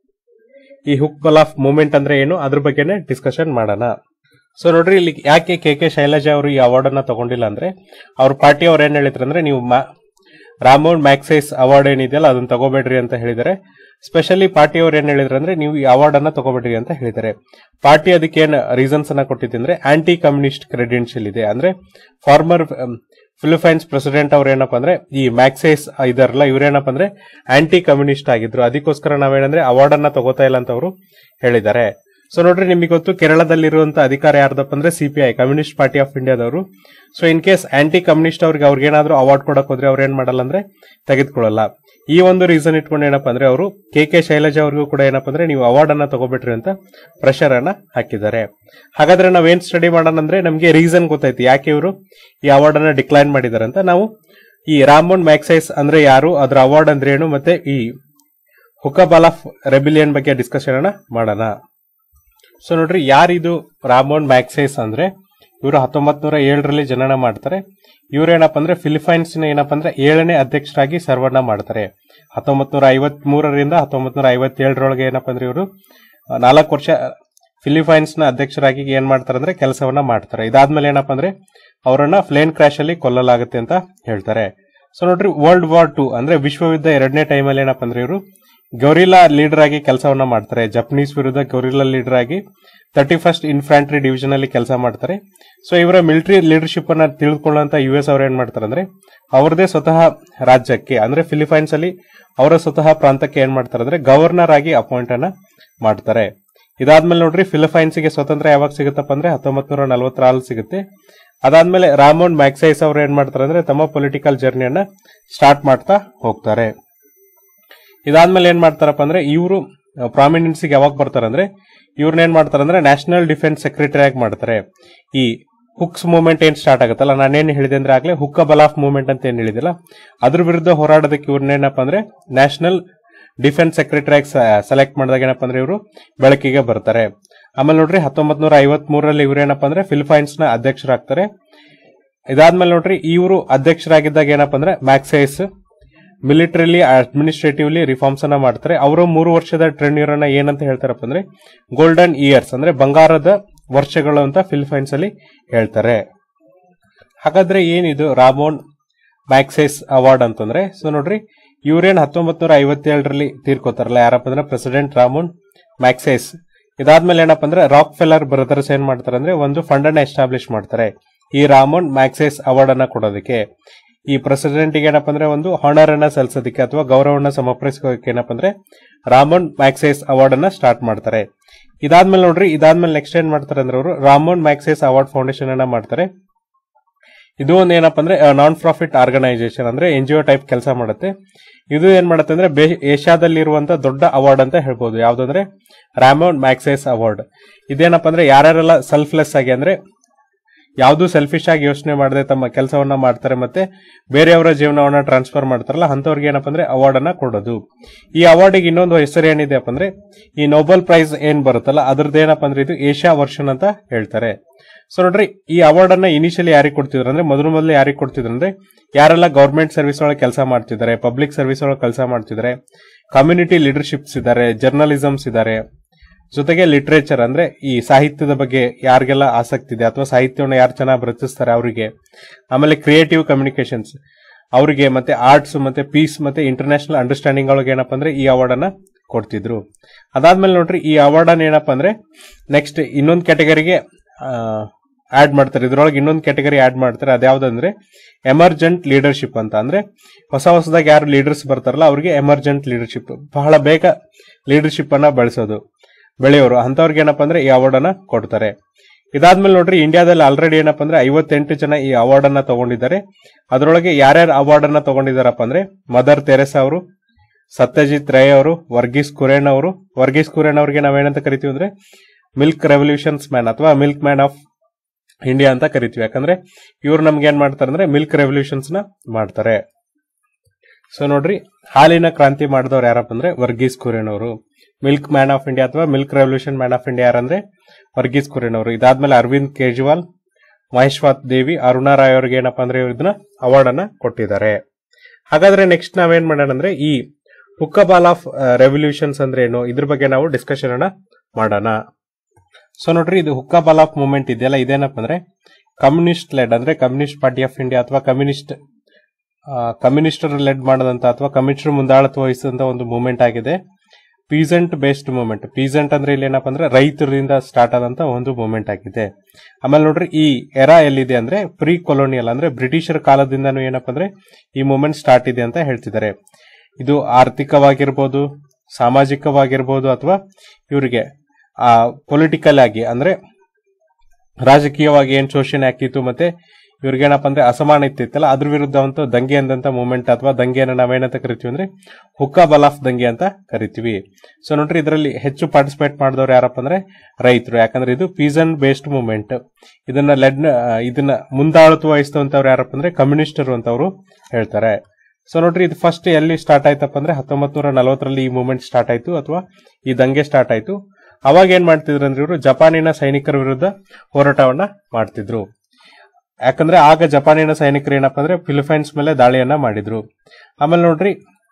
Speaker 1: ಈ ಹುಕ್ ಬಲ್ ಆಫ್ ಮೂಮೆಂಟ್ ಅಂದ್ರೆ ಏನು ಅದ್ರ ಬಗ್ಗೆನೆ ಡಿಸ್ಕಷನ್ ಮಾಡೋಣ ಸೊ ನೋಡ್ರಿ ಇಲ್ಲಿ ಯಾಕೆ ಕೆ ಕೆ ಶೈಲಜಾ ಅವರು ಈ ಅವಾರ್ಡ್ ಅನ್ನ ತಗೊಂಡಿಲ್ಲ ಅಂದ್ರೆ ಅವ್ರ ಪಾರ್ಟಿ ಅವ್ರು ಏನ್ ಹೇಳಿದ್ರು ಅಂದ್ರೆ ನೀವು ಮಾ- ರಾಮೋನ್ ಮ್ಯಾಕ್ಸೈಸ್ ಅವಾರ್ಡ್ ಏನಿದೆಯಲ್ಲ ಅದನ್ನ ತಗೋಬೇಡ್ರಿ ಅಂತ ಹೇಳಿದ್ದಾರೆ ಸ್ಪೆಷಲಿ ಪಾರ್ಟಿ ಅವ್ರು ಏನ್ ಹೇಳಿದ್ರು ಅಂದ್ರೆ ನೀವು ಈ ಅವಾರ್ಡ್ ಅನ್ನ ತಗೋಬೇಡ್ರಿ ಅಂತ ಹೇಳಿದ್ದಾರೆ ಪಾರ್ಟಿ ಅದಕ್ಕೆ ಏನ್ ರೀಸನ್ಸ್ ಅನ್ನ ಕೊಟ್ಟಿದೆ ಅಂದ್ರೆ ಆಂಟಿ ಕಮ್ಯುನಿಸ್ಟ್ ಕ್ರೆಡೆನ್ಷಿಯಲ್ ಇದೆ ಅಂದ್ರೆ ಫಾರ್ಮರ್ ಫಿಲಿಪೈನ್ಸ್ ಪ್ರೆಸಿಡೆಂಟ್ ಅವ್ರು ಏನಪ್ಪ ಅಂದ್ರೆ ಈ ಮ್ಯಾಕ್ಸೈಸ್ ಇದಾರಲ್ಲ ಇವ್ರೇನಪ್ಪ ಅಂದ್ರೆ ಆಂಟಿ ಕಮ್ಯುನಿಸ್ಟ್ ಆಗಿದ್ರು ಅದಕ್ಕೋಸ್ಕರ ನಾವೇನಂದ್ರೆ ಅವಾರ್ಡ್ ಅನ್ನ ತಗೋತಾ ಇಲ್ಲ ಅಂತ ಅವರು ಹೇಳಿದ್ದಾರೆ ಸೊ ನೋಡ್ರಿ ನಿಮಗೆ ಗೊತ್ತು ಕೇರಳದಲ್ಲಿರುವಂತ ಅಧಿಕಾರ ಯಾರ್ದಪ್ಪ ಅಂದ್ರೆ ಸಿಪಿಐ ಕಮ್ಯುನಿಸ್ಟ್ ಪಾರ್ಟಿ ಆಫ್ ಇಂಡಿಯಾದವರು so in case anti communist ಅವ್ರಿಗೆ ಅವ್ರಿಗೆ ಏನಾದ್ರು ಅವಾರ್ಡ್ ಕೊಡಕ್ ಹೋದ್ರೆ ಅವ್ರು ಏನ್ ಮಾಡಲ್ಲ ಅಂದ್ರೆ ತೆಗೆದುಕೊಳ್ಳಲ್ಲ ಈ ಒಂದು ರೀಸನ್ ಇಟ್ಕೊಂಡು ಏನಪ್ಪ ಅಂದ್ರೆ ಅವರು ಕೆ ಕೆ ಶೈಲಜಾ ಅವ್ರಿಗೂ ಕೂಡ ಏನಪ್ಪ ಅಂದ್ರೆ ನೀವು ಅವಾರ್ಡ್ ಅನ್ನ ತಗೋಬಿಟ್ರಿ ಅಂತ ಪ್ರೆಷರ್ ಅನ್ನ ಹಾಕಿದ್ದಾರೆ ಹಾಗಾದ್ರೆ ನಾವೇನ್ ಸ್ಟಡಿ ಮಾಡೋಣ ಅಂದ್ರೆ ನಮಗೆ ರೀಸನ್ ಗೊತ್ತಾಯ್ತು ಯಾಕೆ ಇವರು ಈ ಅವಾರ್ಡ್ ಅನ್ನ ಡಿಕ್ಲೈನ್ ಮಾಡಿದ್ದಾರೆ ಅಂತ ನಾವು ಈ ರಾಮೋನ್ ಮ್ಯಾಕ್ಸೈಸ್ ಅಂದ್ರೆ ಯಾರು ಅದ್ರ ಅವಾರ್ಡ್ ಅಂದ್ರೆ ಏನು ಮತ್ತೆ ಈ ಹುಕಬಾಲ್ ಆಫ್ ರೆಬಿಲಿಯನ್ ಬಗ್ಗೆ ಡಿಸ್ಕಷನ್ ಅನ್ನ ಮಾಡೋಣ ಸೊ ನೋಡ್ರಿ ಯಾರಿದು ರಾಮೋನ್ ಮ್ಯಾಕ್ಸೈಸ್ ಅಂದ್ರೆ ಇವರು ಹತ್ತೊಂಬತ್ ನೂರ ಏಳರಲ್ಲಿ ಜನನ ಮಾಡ್ತಾರೆ ಇವ್ರೇನಪ್ಪ ಅಂದ್ರೆ ಫಿಲಿಪೈನ್ಸ್ ಏನಪ್ಪ ಅಂದ್ರೆ ಏಳನೇ ಅಧ್ಯಕ್ಷರಾಗಿ ಸರ್ವನ್ನ ಮಾಡ್ತಾರೆ ಹತ್ತೊಂಬತ್ ನೂರ ಐವತ್ ಮೂರರಿಂದ ಹತ್ತೊಂಬತ್ ನೂರ ಐವತ್ತೇಳರೊಳಗೆ ಏನಪ್ಪ ಅಂದ್ರೆ ಇವರು ನಾಲ್ಕು ವರ್ಷ ಫಿಲಿಪೈನ್ಸ್ ನ ಅಧ್ಯಕ್ಷರಾಗಿ ಏನ್ ಮಾಡ್ತಾರೆ ಅಂದ್ರೆ ಕೆಲಸವನ್ನ ಮಾಡ್ತಾರೆ ಇದಾದ್ಮೇಲೆ ಏನಪ್ಪ ಅಂದ್ರೆ ಅವರನ್ನ ಪ್ಲೇನ್ ಕ್ರಾಶ್ ಅಲ್ಲಿ ಕೊಲ್ಲಲಾಗುತ್ತೆ ಅಂತ ಹೇಳ್ತಾರೆ ಸೊ ನೋಡ್ರಿ ವರ್ಲ್ಡ್ ವಾರ್ ಟು ಅಂದ್ರೆ ವಿಶ್ವ ಯುದ್ಧ ಎರಡನೇ ಟೈಮಲ್ಲಿ ಏನಪ್ಪ ಅಂದ್ರೆ ಇವರು ಗೌರಿಲ್ಲಾ ಲೀಡರ್ ಆಗಿ ಕೆಲಸವನ್ನ ಮಾಡ್ತಾರೆ ಜಪನೀಸ್ ವಿರುದ್ಧ ಗೌರಿಲ್ಲಾ ಲೀಡರ್ ಆಗಿ ತರ್ಟಿ ಫಸ್ಟ್ ಇನ್ಫ್ಯಾಂಟ್ರಿ ಡಿವಿಷನ್ ಅಲ್ಲಿ ಕೆಲಸ ಮಾಡ್ತಾರೆ ಸೊ ಇವರ ಮಿಲಿಟರಿ ಲೀಡರ್ಶಿಪ್ ಅನ್ನ ತಿಳಿದುಕೊಳ್ಳುವಂತ ಯು ಎಸ್ ಅವ್ರು ಏನ್ ಮಾಡ್ತಾರೆ ಅಂದ್ರೆ ಅವ್ರದೇ ಸ್ವತಃ ರಾಜ್ಯಕ್ಕೆ ಅಂದ್ರೆ ಫಿಲಿಪೈನ್ಸ್ ಅಲ್ಲಿ ಅವರ ಸ್ವತಃ ಪ್ರಾಂತಕ್ಕೆ ಏನ್ ಮಾಡ್ತಾರೆ ಅಂದ್ರೆ ಗವರ್ನರ್ ಆಗಿ ಅಪಾಯಿಂಟ್ ಅನ್ನ ಮಾಡ್ತಾರೆ ಇದಾದ್ಮೇಲೆ ನೋಡ್ರಿ ಫಿಲಿಪೈನ್ಸ್ ಗೆ ಸ್ವತಂತ್ರ ಯಾವಾಗ ಸಿಗುತ್ತಪ್ಪ ಅಂದ್ರೆ ಹತ್ತೊಂಬತ್ ನೂರ ನಲವತ್ತರಲ್ಲಿ ಸಿಗುತ್ತೆ ಅದಾದ್ಮೇಲೆ ರಾಮೋನ್ ಮ್ಯಾಕ್ಸೈಸ್ ಅವ್ರು ಏನ್ ಮಾಡ್ತಾರೆ ಅಂದ್ರೆ ತಮ್ಮ ಪೊಲಿಟಿಕಲ್ ಜರ್ನಿಯನ್ನ ಸ್ಟಾರ್ಟ್ ಮಾಡ್ತಾ ಹೋಗ್ತಾರೆ ಇದಾದ್ಮೇಲೆ ಏನ್ ಮಾಡ್ತಾರಪ್ಪ ಅಂದ್ರೆ ಇವರು ಪ್ರಾಮಿನೆನ್ಸ್ಗೆ ಯಾವಾಗ ಬರ್ತಾರೆ ಅಂದ್ರೆ ಇವ್ರನ್ನ ಏನ್ ಮಾಡ್ತಾರೆ ಅಂದ್ರೆ ನ್ಯಾಷನಲ್ ಡಿಫೆನ್ಸ್ ಸೆಕ್ರೆಟರಿ ಆಗಿ ಮಾಡ್ತಾರೆ ಈ ಹುಕ್ಸ್ ಮೂವ್ಮೆಂಟ್ ಏನ್ ಸ್ಟಾರ್ಟ್ ಆಗುತ್ತಲ್ಲ ನಾನೇನ್ ಹೇಳಿದೆ ಅಂದ್ರೆ ಆಗ್ಲೇ ಹುಕ್ಕ ಬಲ್ ಆಫ್ ಮೂವ್ಮೆಂಟ್ ಅಂತ ಏನ್ ಹೇಳಿದಿಲ್ಲ ಅದ್ರ ವಿರುದ್ಧ ಹೋರಾಡೋದಕ್ಕೆ ಇವ್ರನ್ನ ಏನಪ್ಪಾ ಅಂದ್ರೆ ನ್ಯಾಷನಲ್ ಡಿಫೆನ್ಸ್ ಸೆಕ್ರೆಟರಿ ಆಗಿ ಸೆಲೆಕ್ಟ್ ಮಾಡಿದಾಗ ಏನಪ್ಪಾ ಅಂದ್ರೆ ಇವರು ಬೆಳಕಿಗೆ ಬರ್ತಾರೆ ಆಮೇಲೆ ನೋಡ್ರಿ ಹತ್ತೊಂಬತ್ ನೂರ ಐವತ್ ಮೂರರಲ್ಲಿ ಇವ್ರು ಏನಪ್ಪಾ ಅಂದ್ರೆ ಫಿಲಿಪೈನ್ಸ್ ನ ಅಧ್ಯಕ್ಷರಾಗ್ತಾರೆ ಇದಾದ್ಮೇಲೆ ನೋಡ್ರಿ ಇವರು ಅಧ್ಯಕ್ಷರಾಗಿದ್ದಾಗ ಏನಪ್ಪಾ ಅಂದ್ರೆ ಮ್ಯಾಕ್ಸೈಸ್ ಮಿಲಿಟರಿಲಿ ಅಡ್ಮಿನಿಸ್ಟ್ರೇಟಿವ್ಲಿ ರಿಫಾರ್ಮ್ಸ್ ಅನ್ನ ಮಾಡ್ತಾರೆ ಅವರು ಮೂರು ವರ್ಷದ ಟ್ರೆನ್ಯೂರ್ ಅನ್ನ ಏನಂತ ಹೇಳ್ತಾರಪ್ಪ ಅಂದ್ರೆ ಗೋಲ್ಡನ್ ಇಯರ್ಸ್ ಅಂದ್ರೆ ಬಂಗಾರದ ವರ್ಷಗಳು ಅಂತ ಫಿಲಿಪೈನ್ಸ್ ಅಲ್ಲಿ ಹೇಳ್ತಾರೆ ಹಾಗಾದ್ರೆ ಏನಿದು ರಾಮೋನ್ ಮ್ಯಾಕ್ಸೈಸ್ ಅವಾರ್ಡ್ ಅಂತಂದ್ರೆ ಸೊ ನೋಡ್ರಿ ಇವ್ರೇನ್ ಹತ್ತೊಂಬತ್ ನೂರ ಐವತ್ತೇಳರಲ್ಲಿ ತೀರ್ಕೋತಾರಲ್ಲ ಯಾರಪ್ಪ ಅಂದ್ರೆ ಪ್ರೆಸಿಡೆಂಟ್ ರಾಮೋನ್ ಮ್ಯಾಕ್ಸೈಸ್ ಇದಾದ್ಮೇಲೆ ಏನಪ್ಪ ಅಂದ್ರೆ ರಾಕ್ ಫೆಲ್ಲರ್ ಬ್ರದರ್ಸ್ ಏನ್ ಮಾಡ್ತಾರೆ ಅಂದ್ರೆ ಒಂದು ಫಂಡ್ ಅನ್ನ ಎಸ್ಟಾಬ್ಲಿಷ್ ಮಾಡ್ತಾರೆ ಈ ರಾಮೋನ್ ಮ್ಯಾಕ್ಸೈಸ್ ಅವಾರ್ಡ್ ಅನ್ನ ಕೊಡೋದಕ್ಕೆ ಈ ಪ್ರೆಸಿಡೆಂಟ್ ಏನಪ್ಪ ಅಂದ್ರೆ ಒಂದು ಹಾನರ್ ಅನ್ನ ಸಲ್ಲಿಸೋದಕ್ಕೆ ಅಥವಾ ಗೌರವನ್ನ ಸಮರ್ಪಿಸೋದಕ್ಕೆ ಏನಪ್ಪ ಅಂದ್ರೆ ರಾಮೋನ್ ಮ್ಯಾಕ್ಸೈಸ್ ಅವಾರ್ಡ್ ಅನ್ನ ಸ್ಟಾರ್ಟ್ ಮಾಡ್ತಾರೆ ಇದಾದ್ಮೇಲೆ ನೋಡ್ರಿ ಇದಾದ್ಮೇಲೆ ನೆಕ್ಸ್ಟ್ ಏನ್ ಮಾಡ್ತಾರೆ ಅಂದ್ರೆ ಅವರು ರಾಮೋನ್ ಮ್ಯಾಕ್ಸೈಸ್ ಅವಾರ್ಡ್ ಫೌಂಡೇಶನ್ ಅನ್ನ ಮಾಡ್ತಾರೆ ಇದು ಒಂದು ಏನಪ್ಪ ಅಂದ್ರೆ ನಾನ್ ಪ್ರಾಫಿಟ್ ಆರ್ಗನೈಸೇಷನ್ ಅಂದ್ರೆ ಎನ್ ಜಿ ಒ ಟೈಪ್ ಕೆಲಸ ಮಾಡುತ್ತೆ ಇದು ಏನ್ ಮಾಡುತ್ತೆ ಅಂದ್ರೆ ಬೇ- ಏಷ್ಯಾದಲ್ಲಿರುವಂತ ದೊಡ್ಡ ಅವಾರ್ಡ್ ಅಂತ ಹೇಳ್ಬೋದು ಯಾವ್ದಂದ್ರೆ ರಾಮೋನ್ ಮ್ಯಾಕ್ಸೈಸ್ ಅವಾರ್ಡ್ ಇದೇನಪ್ಪ ಅಂದ್ರೆ ಯಾರ್ಯಾರೆಲ್ಲ ಸೆಲ್ಫ್ಲೆಸ್ ಆಗಿ ಅಂದ್ರೆ ಯಾವುದು ಸೆಲ್ಫಿಶ್ ಆಗಿ ಯೋಚನೆ ಮಾಡದೆ ತಮ್ಮ ಕೆಲಸವನ್ನ ಮಾಡ್ತಾರೆ ಮತ್ತೆ ಬೇರೆಯವರ ಜೀವನವನ್ನ ಟ್ರಾನ್ಸ್ಫರ್ ಮಾಡ್ತಾರಲ್ಲ ಅಂತವ್ರಿಗೆ ಏನಪ್ಪ ಅಂದ್ರೆ ಅವಾರ್ಡ್ ಅನ್ನ ಕೊಡೋದು ಈ ಅವಾರ್ಡಿಗೆ ಇನ್ನೊಂದು ಹೆಸರು ಏನಿದೆ ಅಂದ್ರೆ ಈ ನೊಬೆಲ್ ಪ್ರೈಸ್ ಏನ್ ಬರುತ್ತಲ್ಲ ಅದ್ರದ್ದು ಏನಪ್ಪ ಅಂದ್ರೆ ಇದು ಏಷ್ಯಾ ವರ್ಷನ್ ಅಂತ ಹೇಳ್ತಾರೆ ಸೊ ನೋಡ್ರಿ ಈ ಅವಾರ್ಡ್ ಅನ್ನ ಇನಿಷಿಯಲಿ ಯಾರಿಗೆ ಕೊಡ್ತಿದ್ರು ಅಂದ್ರೆ ಮೊದಲು ಮೊದಲು ಯಾರಿಗೆ ಕೊಡ್ತಿದ್ರು ಅಂದ್ರೆ ಯಾರೆಲ್ಲ ಗೌರ್ಮೆಂಟ್ ಸರ್ವಿಸ್ ಒಳಗೆ ಕೆಲಸ ಮಾಡ್ತಿದ್ದಾರೆ ಪಬ್ಲಿಕ್ ಸರ್ವಿಸ್ ಒಳಗೆ ಕೆಲಸ ಮಾಡ್ತಿದ್ದಾರೆ ಕಮ್ಯುನಿಟಿ ಲೀಡರ್ಶಿಪ್ಸ್ ಇದ್ದಾರೆ ಜರ್ನಲಿಸಮ್ಸ್ ಇದ್ದಾರೆ ಜೊತೆಗೆ ಲಿಟ್ರೇಚರ್ ಅಂದ್ರೆ ಈ ಸಾಹಿತ್ಯದ ಬಗ್ಗೆ ಯಾರಿಗೆಲ್ಲ ಆಸಕ್ತಿ ಇದೆ ಅಥವಾ ಸಾಹಿತ್ಯವನ್ನು ಯಾರು ಚೆನ್ನಾಗಿ ರಚಿಸ್ತಾರೆ ಅವರಿಗೆ ಆಮೇಲೆ ಕ್ರಿಯೇಟಿವ್ ಕಮ್ಯುನಿಕೇಶನ್ಸ್ ಅವರಿಗೆ ಮತ್ತೆ ಆರ್ಟ್ಸ್ ಮತ್ತೆ ಪೀಸ್ ಮತ್ತೆ ಇಂಟರ್ನ್ಯಾಷನಲ್ ಅಂಡರ್ಸ್ಟ್ಯಾಂಡಿಂಗ್ ಒಳಗೆ ಏನಪ್ಪ ಅಂದ್ರೆ ಈ ಅವಾರ್ಡ್ ಅನ್ನ ಕೊಡ್ತಿದ್ರು ಅದಾದ್ಮೇಲೆ ನೋಡ್ರಿ ಈ ಅವಾರ್ಡ್ ಅನ್ನ ಏನಪ್ಪ ಅಂದ್ರೆ ನೆಕ್ಸ್ಟ್ ಇನ್ನೊಂದು ಕ್ಯಾಟಗರಿಗೆ ಆಡ್ ಮಾಡ್ತಾರೆ ಇದ್ರೊಳಗೆ ಇನ್ನೊಂದು ಕ್ಯಾಟಗರಿ ಆಡ್ ಮಾಡ್ತಾರೆ ಅದ್ಯಾವ್ದಂದ್ರೆ ಎಮರ್ಜೆಂಟ್ ಲೀಡರ್ಶಿಪ್ ಅಂತ ಅಂದ್ರೆ ಹೊಸ ಹೊಸದಾಗಿ ಯಾರು ಲೀಡರ್ಸ್ ಬರ್ತಾರಲ್ಲ ಅವ್ರಿಗೆ ಎಮರ್ಜೆಂಟ್ ಲೀಡರ್ಶಿಪ್ ಬಹಳ ಬೇಗ ಲೀಡರ್ಶಿಪ್ ಅನ್ನ ಬೆಳೆಸೋದು ಬೆಳೆಯೋರು ಅಂತವ್ರಿಗೆ ಏನಪ್ಪ ಅಂದ್ರೆ ಈ ಅವಾರ್ಡ್ ಅನ್ನ ಕೊಡ್ತಾರೆ ಇದಾದ್ಮೇಲೆ ನೋಡ್ರಿ ಇಂಡಿಯಾದಲ್ಲಿ ಆಲ್ರೆಡಿ ಏನಪ್ಪ ಅಂದ್ರೆ ಐವತ್ತೆಂಟು ಜನ ಈ ಅವಾರ್ಡ್ ಅನ್ನ ತಗೊಂಡಿದ್ದಾರೆ ಅದರೊಳಗೆ ಯಾರ್ಯಾರು ಅವಾರ್ಡ್ ಅನ್ನ ತಗೊಂಡಿದಾರಪ್ಪ ಅಂದ್ರೆ ಮದರ್ ತೆರೆಸಾ ಅವರು ಸತ್ಯಜಿತ್ ರೇ ಅವರು ವರ್ಗೀಸ್ ಕುರೇನ್ ಅವರು ವರ್ಗೀಸ್ ಕುರೇನ್ ಅವ್ರಿಗೆ ನಾವೇನಂತ ಕರಿತೀವಿ ಅಂದ್ರೆ ಮಿಲ್ಕ್ ರೆವಲ್ಯೂಷನ್ಸ್ ಮ್ಯಾನ್ ಅಥವಾ ಮಿಲ್ಕ್ ಮ್ಯಾನ್ ಆಫ್ ಇಂಡಿಯಾ ಅಂತ ಕರಿತೀವಿ ಯಾಕಂದ್ರೆ ಇವ್ರು ನಮ್ಗೆ ಏನ್ ಮಾಡ್ತಾರೆ ಅಂದ್ರೆ ಮಿಲ್ಕ್ ರೆವಲ್ಯೂಷನ್ಸ್ ನ ಮಾಡ್ತಾರೆ ಸೊ ನೋಡ್ರಿ ಹಾಲಿನ ಕ್ರಾಂತಿ ಮಾಡಿದವ್ರು ಯಾರಪ್ಪ ಅಂದ್ರೆ ವರ್ಗೀಸ್ ಕುರೇನ್ ಅವರು ಮಿಲ್ಕ್ ಮ್ಯಾನ್ ಆಫ್ ಇಂಡಿಯಾ ಅಥವಾ milk revolution man of India ಯಾರಂದ್ರೆ ವರ್ಗೀಸ್ ಕುರೇನ್ ಅವರು ಇದಾದ್ಮೇಲೆ ಅರವಿಂದ್ ಕೇಜ್ರಿವಾಲ್ ಮಹೇಶ್ವಾತ್ ದೇವಿ ಅರುಣಾ ರಾಯ್ ಅವ್ರಿಗೆ ಏನಪ್ಪಾ ಅಂದ್ರೆ ಇದನ್ನ ಅವಾರ್ಡ್ ಅನ್ನ ಕೊಟ್ಟಿದ್ದಾರೆ ಹಾಗಾದ್ರೆ ನೆಕ್ಸ್ಟ್ ನಾವೇನ್ ಮಾಡೋಣ ಅಂದ್ರೆ ಈ ಹುಕ್ಕಬಾಲ್ ಆಫ್ ರೆವಲ್ಯೂಷನ್ಸ್ ಅಂದ್ರೆ ಏನು ಇದ್ರ ಬಗ್ಗೆ ನಾವು ಡಿಸ್ಕಷನ್ ಅನ್ನ ಮಾಡೋಣ ಸೊ ನೋಡ್ರಿ ಇದು ಹುಕ್ಕಬಾಲ್ ಆಫ್ ಮೂವ್ಮೆಂಟ್ ಇದೆಯಲ್ಲ ಇದೇನಪ್ಪ ಅಂದ್ರೆ ಕಮ್ಯುನಿಸ್ಟ್ ಲೆಡ್ ಅಂದ್ರೆ ಕಮ್ಯುನಿಸ್ಟ್ ಪಾರ್ಟಿ ಆಫ್ ಇಂಡಿಯಾ ಅಥವಾ ಕಮ್ಯುನಿಸ್ಟ್ ಕಮ್ಯುನಿಸ್ಟರ್ ಲೆಡ್ ಮಾಡದಂತ ಅಥವಾ ಕಮ್ಯುನಿಸ್ಟರ್ ಮುಂದಾಳತ್ವ ವಹಿಸಿದಂತ ಒಂದು ಮೂವ್ಮೆಂಟ್ ಆಗಿದೆ ಪೀಸೆಂಟ್ ಬೇಸ್ಡ್ ಮೂವ್ಮೆಂಟ್ ಪೀಸೆಂಟ್ ಅಂದ್ರೆ ಇಲ್ಲಿ ಏನಪ್ಪ ಅಂದ್ರೆ ರೈತರಿಂದ ಸ್ಟಾರ್ಟ್ ಆದಂತ ಒಂದು ಮೂವ್ಮೆಂಟ್ ಆಗಿದೆ ಆಮೇಲೆ ನೋಡ್ರಿ ಈ ಎರಾ ಎಲ್ಲಿದೆ ಅಂದ್ರೆ ಪ್ರೀ ಕೊಲೋನಿಯಲ್ ಅಂದ್ರೆ ಬ್ರಿಟಿಷರ ಕಾಲದಿಂದನೂ ಏನಪ್ಪ ಅಂದ್ರೆ ಈ ಮೂವ್ಮೆಂಟ್ ಸ್ಟಾರ್ಟ್ ಇದೆ ಅಂತ ಹೇಳ್ತಿದ್ದಾರೆ ಇದು ಆರ್ಥಿಕವಾಗಿರ್ಬೋದು ಸಾಮಾಜಿಕವಾಗಿರ್ಬೋದು ಅಥವಾ ಇವರಿಗೆ ಆ ಪೊಲಿಟಿಕಲ್ ಆಗಿ ಅಂದ್ರೆ ರಾಜಕೀಯವಾಗಿ ಏನ್ ಶೋಷಣೆ ಆಗ್ತಿತ್ತು ಮತ್ತೆ ಇವ್ರಿಗೆ ಏನಪ್ಪ ಅಂದ್ರೆ ಅಸಮಾನತೆ ಇತ್ತಲ್ಲ ಅದ್ರ ವಿರುದ್ಧ ಒಂದು ದಂಗೆ ಅಂದಂತ ಮೂವ್ಮೆಂಟ್ ಅಥವಾ ದಂಗೆಯನ್ನು ನಾವೇನಂತ ಕರಿತೀವಿ ಅಂದ್ರೆ ಹುಕ್ಕಾ ಬಲ್ ಆಫ್ ದಂಗೆ ಅಂತ ಕರಿತೀವಿ ಸೊ ನೋಡ್ರಿ ಇದರಲ್ಲಿ ಹೆಚ್ಚು ಪಾರ್ಟಿಸಿಪೇಟ್ ಮಾಡಿದವ್ರು ಯಾರಪ್ಪ ಅಂದ್ರೆ ರೈತರು ಯಾಕಂದ್ರೆ ಇದು ಪೀಸನ್ ಬೇಸ್ಡ್ ಮೂವ್ಮೆಂಟ್ ಇದನ್ನ ಲೆಡ್ ಇದನ್ನ ಮುಂದಾಳತ್ವ ವಹಿಸಿದಂತವ್ರು ಯಾರಪ್ಪ ಅಂದ್ರೆ ಕಮ್ಯುನಿಸ್ಟರು ಅಂತವ್ರು ಹೇಳ್ತಾರೆ ಸೊ ನೋಡ್ರಿ ಇದು ಫಸ್ಟ್ ಎಲ್ಲಿ ಸ್ಟಾರ್ಟ್ ಆಯ್ತಪ್ಪ ಅಂದ್ರೆ ಹತ್ತೊಂಬತ್ ನೂರ ನಲವತ್ತರಲ್ಲಿ ಈ ಮೂವ್ಮೆಂಟ್ ಸ್ಟಾರ್ಟ್ ಆಯ್ತು ಅಥವಾ ಈ ದಂಗೆ ಸ್ಟಾರ್ಟ್ ಆಯ್ತು ಅವಾಗ ಏನ್ ಮಾಡ್ತಿದ್ರು ಅಂದ್ರೆ ಇವರು ಜಪಾನಿನ ಸೈನಿಕರ ವಿರುದ್ಧ ಹೋರಾಟವನ್ನ ಮಾಡ್ತಿದ್ರು ಯಾಕಂದ್ರೆ ಆಗ ಜಪಾನಿನ ಸೈನಿಕರು ಏನಪ್ಪ ಅಂದ್ರೆ ಫಿಲಿಪೈನ್ಸ್ ಮೇಲೆ ದಾಳಿಯನ್ನ ಮಾಡಿದ್ರು ಆಮೇಲೆ ನೋಡ್ರಿ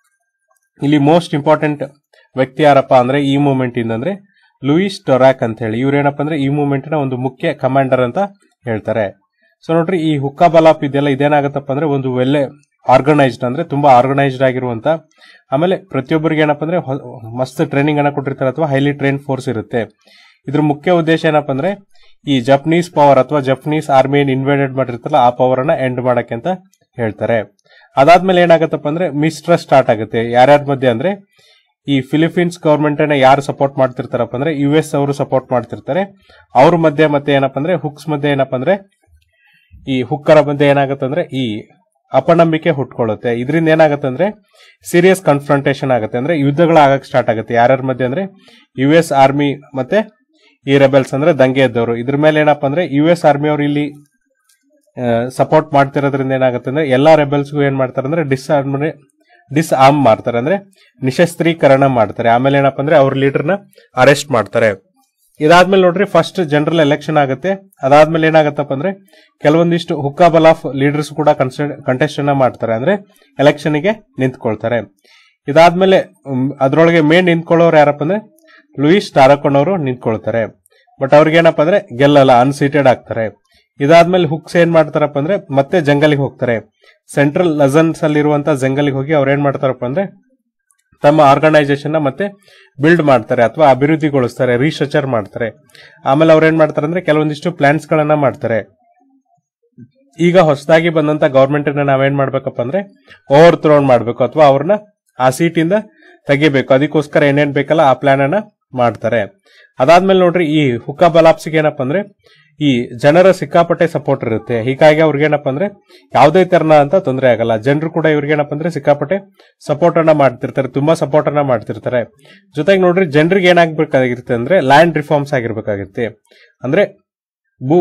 Speaker 1: ಇಲ್ಲಿ ಮೋಸ್ಟ್ ಇಂಪಾರ್ಟೆಂಟ್ ವ್ಯಕ್ತಿ ಯಾರಪ್ಪ ಅಂದ್ರೆ ಈ ಮೂವ್ಮೆಂಟ್ ಇಂದಂದ್ರೆ ಲೂಯಿಸ್ ಟೊರಾಕ್ ಅಂತ ಹೇಳಿ ಇವ್ರೇನಪ್ಪ ಅಂದ್ರೆ ಈ ಮೂವ್ಮೆಂಟ್ ನ ಒಂದು ಮುಖ್ಯ ಕಮಾಂಡರ್ ಅಂತ ಹೇಳ್ತಾರೆ ಸೊ ನೋಡ್ರಿ ಈ ಹುಕ್ಕಾ ಬಲಾಪ್ ಇದೆಲ್ಲ ಇದೇನಾಗತ್ತಪ್ಪ ಅಂದ್ರೆ ಒಂದು ಒಳ್ಳೆ ಆರ್ಗನೈಸ್ಡ್ ಅಂದ್ರೆ ತುಂಬಾ ಆರ್ಗನೈಸ್ಡ್ ಆಗಿರುವಂತ ಆಮೇಲೆ ಪ್ರತಿಯೊಬ್ಬರಿಗೆ ಏನಪ್ಪ ಅಂದ್ರೆ ಹೊ- ಮಸ್ತ್ ಟ್ರೈನಿಂಗ್ ಅನ್ನ ಕೊಟ್ಟಿರ್ತಾರೆ ಅಥವಾ ಹೈಲಿ ಟ್ರೈನ್ ಫೋರ್ಸ್ ಇರುತ್ತೆ ಇದ್ರ ಮುಖ್ಯ ಉದ್ದೇಶ ಏನಪ್ಪ ಅಂದ್ರೆ ಈ ಜಪನೀಸ್ ಪವರ್ ಅಥವಾ ಜಪನೀಸ್ ಆರ್ಮಿ ಏನ್ ಇನ್ವೇಡೆಡ್ ಮಾಡಿರ್ತಾರಲ್ಲ ಆ ಪವರ್ ಅನ್ನ ಎಂಡ್ ಮಾಡಕ್ಕೆ ಅಂತ ಹೇಳ್ತಾರೆ ಅದಾದ್ಮೇಲೆ ಏನಾಗತ್ತಪ್ಪ ಅಂದ್ರೆ ಮಿಸ್ಟ್ರಸ್ಟ್ ಸ್ಟಾರ್ಟ್ ಆಗುತ್ತೆ ಯಾರ್ಯಾರ ಮಧ್ಯೆ ಅಂದ್ರೆ ಈ ಫಿಲಿಪೀನ್ಸ್ ಗವರ್ಮೆಂಟ್ ಅನ್ನ ಯಾರು ಸಪೋರ್ಟ್ ಮಾಡ್ತಿರ್ತಾರಪ್ಪ ಅಂದ್ರೆ ಯು ಎಸ್ ಅವರು ಸಪೋರ್ಟ್ ಮಾಡ್ತಿರ್ತಾರೆ ಅವ್ರ ಮಧ್ಯೆ ಮತ್ತೆ ಏನಪ್ಪ ಅಂದ್ರೆ ಹುಕ್ಸ್ ಮಧ್ಯೆ ಏನಪ್ಪ ಅಂದ್ರೆ ಈ ಹುಕ್ಕರ ಮಧ್ಯೆ ಏನಾಗುತ್ತೆ ಅಂದ್ರೆ ಈ ಅಪನಂಬಿಕೆ ಹುಟ್ಕೊಳ್ಳುತ್ತೆ ಇದರಿಂದ ಏನಾಗುತ್ತೆ ಅಂದ್ರೆ ಸೀರಿಯಸ್ ಕನ್ಫ್ರಂಟೇಷನ್ ಆಗುತ್ತೆ ಅಂದ್ರೆ ಯುದ್ಧಗಳು ಆಗಕ್ ಸ್ಟಾರ್ಟ್ ಆಗುತ್ತೆ ಯಾರ್ಯಾರ ಮಧ್ಯೆ ಅಂದ್ರೆ ಯು ಎಸ್ ಆರ್ಮಿ ಮತ್ತೆ ಈ ರೆಬೆಲ್ಸ್ ಅಂದ್ರೆ ದಂಗೆ ಎದ್ದವರು ಇದ್ರ ಮೇಲೆ ಏನಪ್ಪಾ ಅಂದ್ರೆ ಯು ಎಸ್ ಆರ್ಮಿ ಅವರು ಇಲ್ಲಿ ಸಪೋರ್ಟ್ ಮಾಡ್ತಿರೋದ್ರಿಂದ ಏನಾಗುತ್ತೆ ಅಂದ್ರೆ ಎಲ್ಲಾ ರೆಬೆಲ್ಸ್ಗೂ ಏನ್ ಮಾಡ್ತಾರೆ ಅಂದ್ರೆ ಡಿಸ್ಆರ್ಮ್ ಡಿಸ್ ಆರ್ಮ್ ಮಾಡ್ತಾರೆ ಅಂದ್ರೆ ನಿಶಸ್ತ್ರೀಕರಣ ಮಾಡ್ತಾರೆ ಆಮೇಲೆ ಏನಪ್ಪಾ ಅಂದ್ರೆ ಅವ್ರ ಲೀಡರ್ನ ಅರೆಸ್ಟ್ ಮಾಡ್ತಾರೆ ಇದಾದ್ಮೇಲೆ ನೋಡ್ರಿ ಫಸ್ಟ್ ಜನರಲ್ ಎಲೆಕ್ಷನ್ ಆಗುತ್ತೆ ಅದಾದ್ಮೇಲೆ ಏನಾಗತ್ತಪ್ಪ ಅಂದ್ರೆ ಕೆಲವೊಂದಿಷ್ಟು ಹುಕ್ಕಾಬಲ್ ಆಫ್ ಲೀಡರ್ಸ್ ಕೂಡ ಕಂಟೆಸ್ಟ್ ಅನ್ನ ಮಾಡ್ತಾರೆ ಅಂದ್ರೆ ಎಲೆಕ್ಷನ್ ಗೆ ನಿಂತ್ಕೊಳ್ತಾರೆ ಇದಾದ್ಮೇಲೆ ಮ್, ಅದ್ರೊಳಗೆ ಮೇನ್ ನಿಂತ್ಕೊಳ್ಳೋರು ಯಾರಪ್ಪ ಅಂದ್ರೆ ಲೂಯಿಸ್ ಟಾರಕೋನ್ ಅವರು ನಿಂತ್ಕೊಳ್ತಾರೆ ಬಟ್ ಅವ್ರಿಗೆ ಏನಪ್ಪ ಅಂದ್ರೆ ಗೆಲ್ಲಲ್ಲ ಅನ್ಸೀಟೆಡ್ ಆಗ್ತಾರೆ ಇದಾದ್ಮೇಲೆ ಹುಕ್ಸ್ ಏನ್ ಮಾಡ್ತಾರಪ್ಪ ಅಂದ್ರೆ ಮತ್ತೆ ಜಂಗಲಿಗೆ ಹೋಗ್ತಾರೆ ಸೆಂಟ್ರಲ್ ಲಸನ್ಸ್ ಅಲ್ಲಿರುವಂತ ಜಂಗಲಿಗೆ ಹೋಗಿ ಅವ್ರು ಏನ್ ಮಾಡ್ತಾರಪ್ಪ ಅಂದ್ರೆ ತಮ್ಮ ಆರ್ಗನೈಸೇಷನ್ ಮತ್ತೆ ಬಿಲ್ಡ್ ಮಾಡ್ತಾರೆ ಅಥವಾ ಅಭಿವೃದ್ಧಿಗೊಳಿಸ್ತಾರೆ ರೀಸ್ಟ್ರಕ್ಚರ್ ಮಾಡ್ತಾರೆ ಆಮೇಲೆ ಅವ್ರು ಏನ್ ಮಾಡ್ತಾರೆ ಅಂದ್ರೆ ಕೆಲವೊಂದಿಷ್ಟು ಪ್ಲಾನ್ಸ್ ಗಳನ್ನ ಮಾಡ್ತಾರೆ ಈಗ ಹೊಸದಾಗಿ ಬಂದಂತ ಗವರ್ಮೆಂಟ್ ನಾವೇನ್ ಮಾಡ್ಬೇಕಪ್ಪ ಅಂದ್ರೆ ಓವರ್ ಥ್ರೋನ್ ಮಾಡ್ಬೇಕು ಅಥವಾ ಅವ್ರನ್ನ ಆ ಸೀಟಿಂದ ತೆಗಿಬೇಕು ಅದಕ್ಕೋಸ್ಕರ ಏನೇನ್ ಬೇಕಲ್ಲ ಆ ಪ್ಲಾನ್ ಅನ್ನ ಮಾಡ್ತಾರೆ ಅದಾದ್ಮೇಲೆ ನೋಡ್ರಿ ಈ ಹುಕ್ಕಾ ಬಲಾಪ್ಸ್ಗೆ ಏನಪ್ಪ ಅಂದ್ರೆ ಈ ಜನರ ಸಿಕ್ಕಾಪಟ್ಟೆ ಸಪೋರ್ಟ್ ಇರುತ್ತೆ ಹೀಗಾಗಿ ಅವ್ರಿಗೆ ಏನಪ್ಪ ಅಂದ್ರೆ ಯಾವುದೇ ತರನ ಅಂತ ತೊಂದರೆ ಆಗಲ್ಲ ಜನರು ಕೂಡ ಇವ್ರಿಗೆ ಏನಪ್ಪ ಅಂದ್ರೆ ಸಿಕ್ಕಾಪಟ್ಟೆ ಸಪೋರ್ಟ್ ಅನ್ನ ಮಾಡ್ತಿರ್ತಾರೆ ತುಂಬಾ ಸಪೋರ್ಟ್ ಅನ್ನ ಮಾಡ್ತಿರ್ತಾರೆ ಜೊತೆಗೆ ನೋಡ್ರಿ ಜನರಿಗೆ ಏನಾಗ್ಬೇಕಾಗಿರುತ್ತೆ ಅಂದ್ರೆ ಲ್ಯಾಂಡ್ ರಿಫಾರ್ಮ್ಸ್ ಆಗಿರ್ಬೇಕಾಗುತ್ತೆ ಅಂದ್ರೆ ಭೂ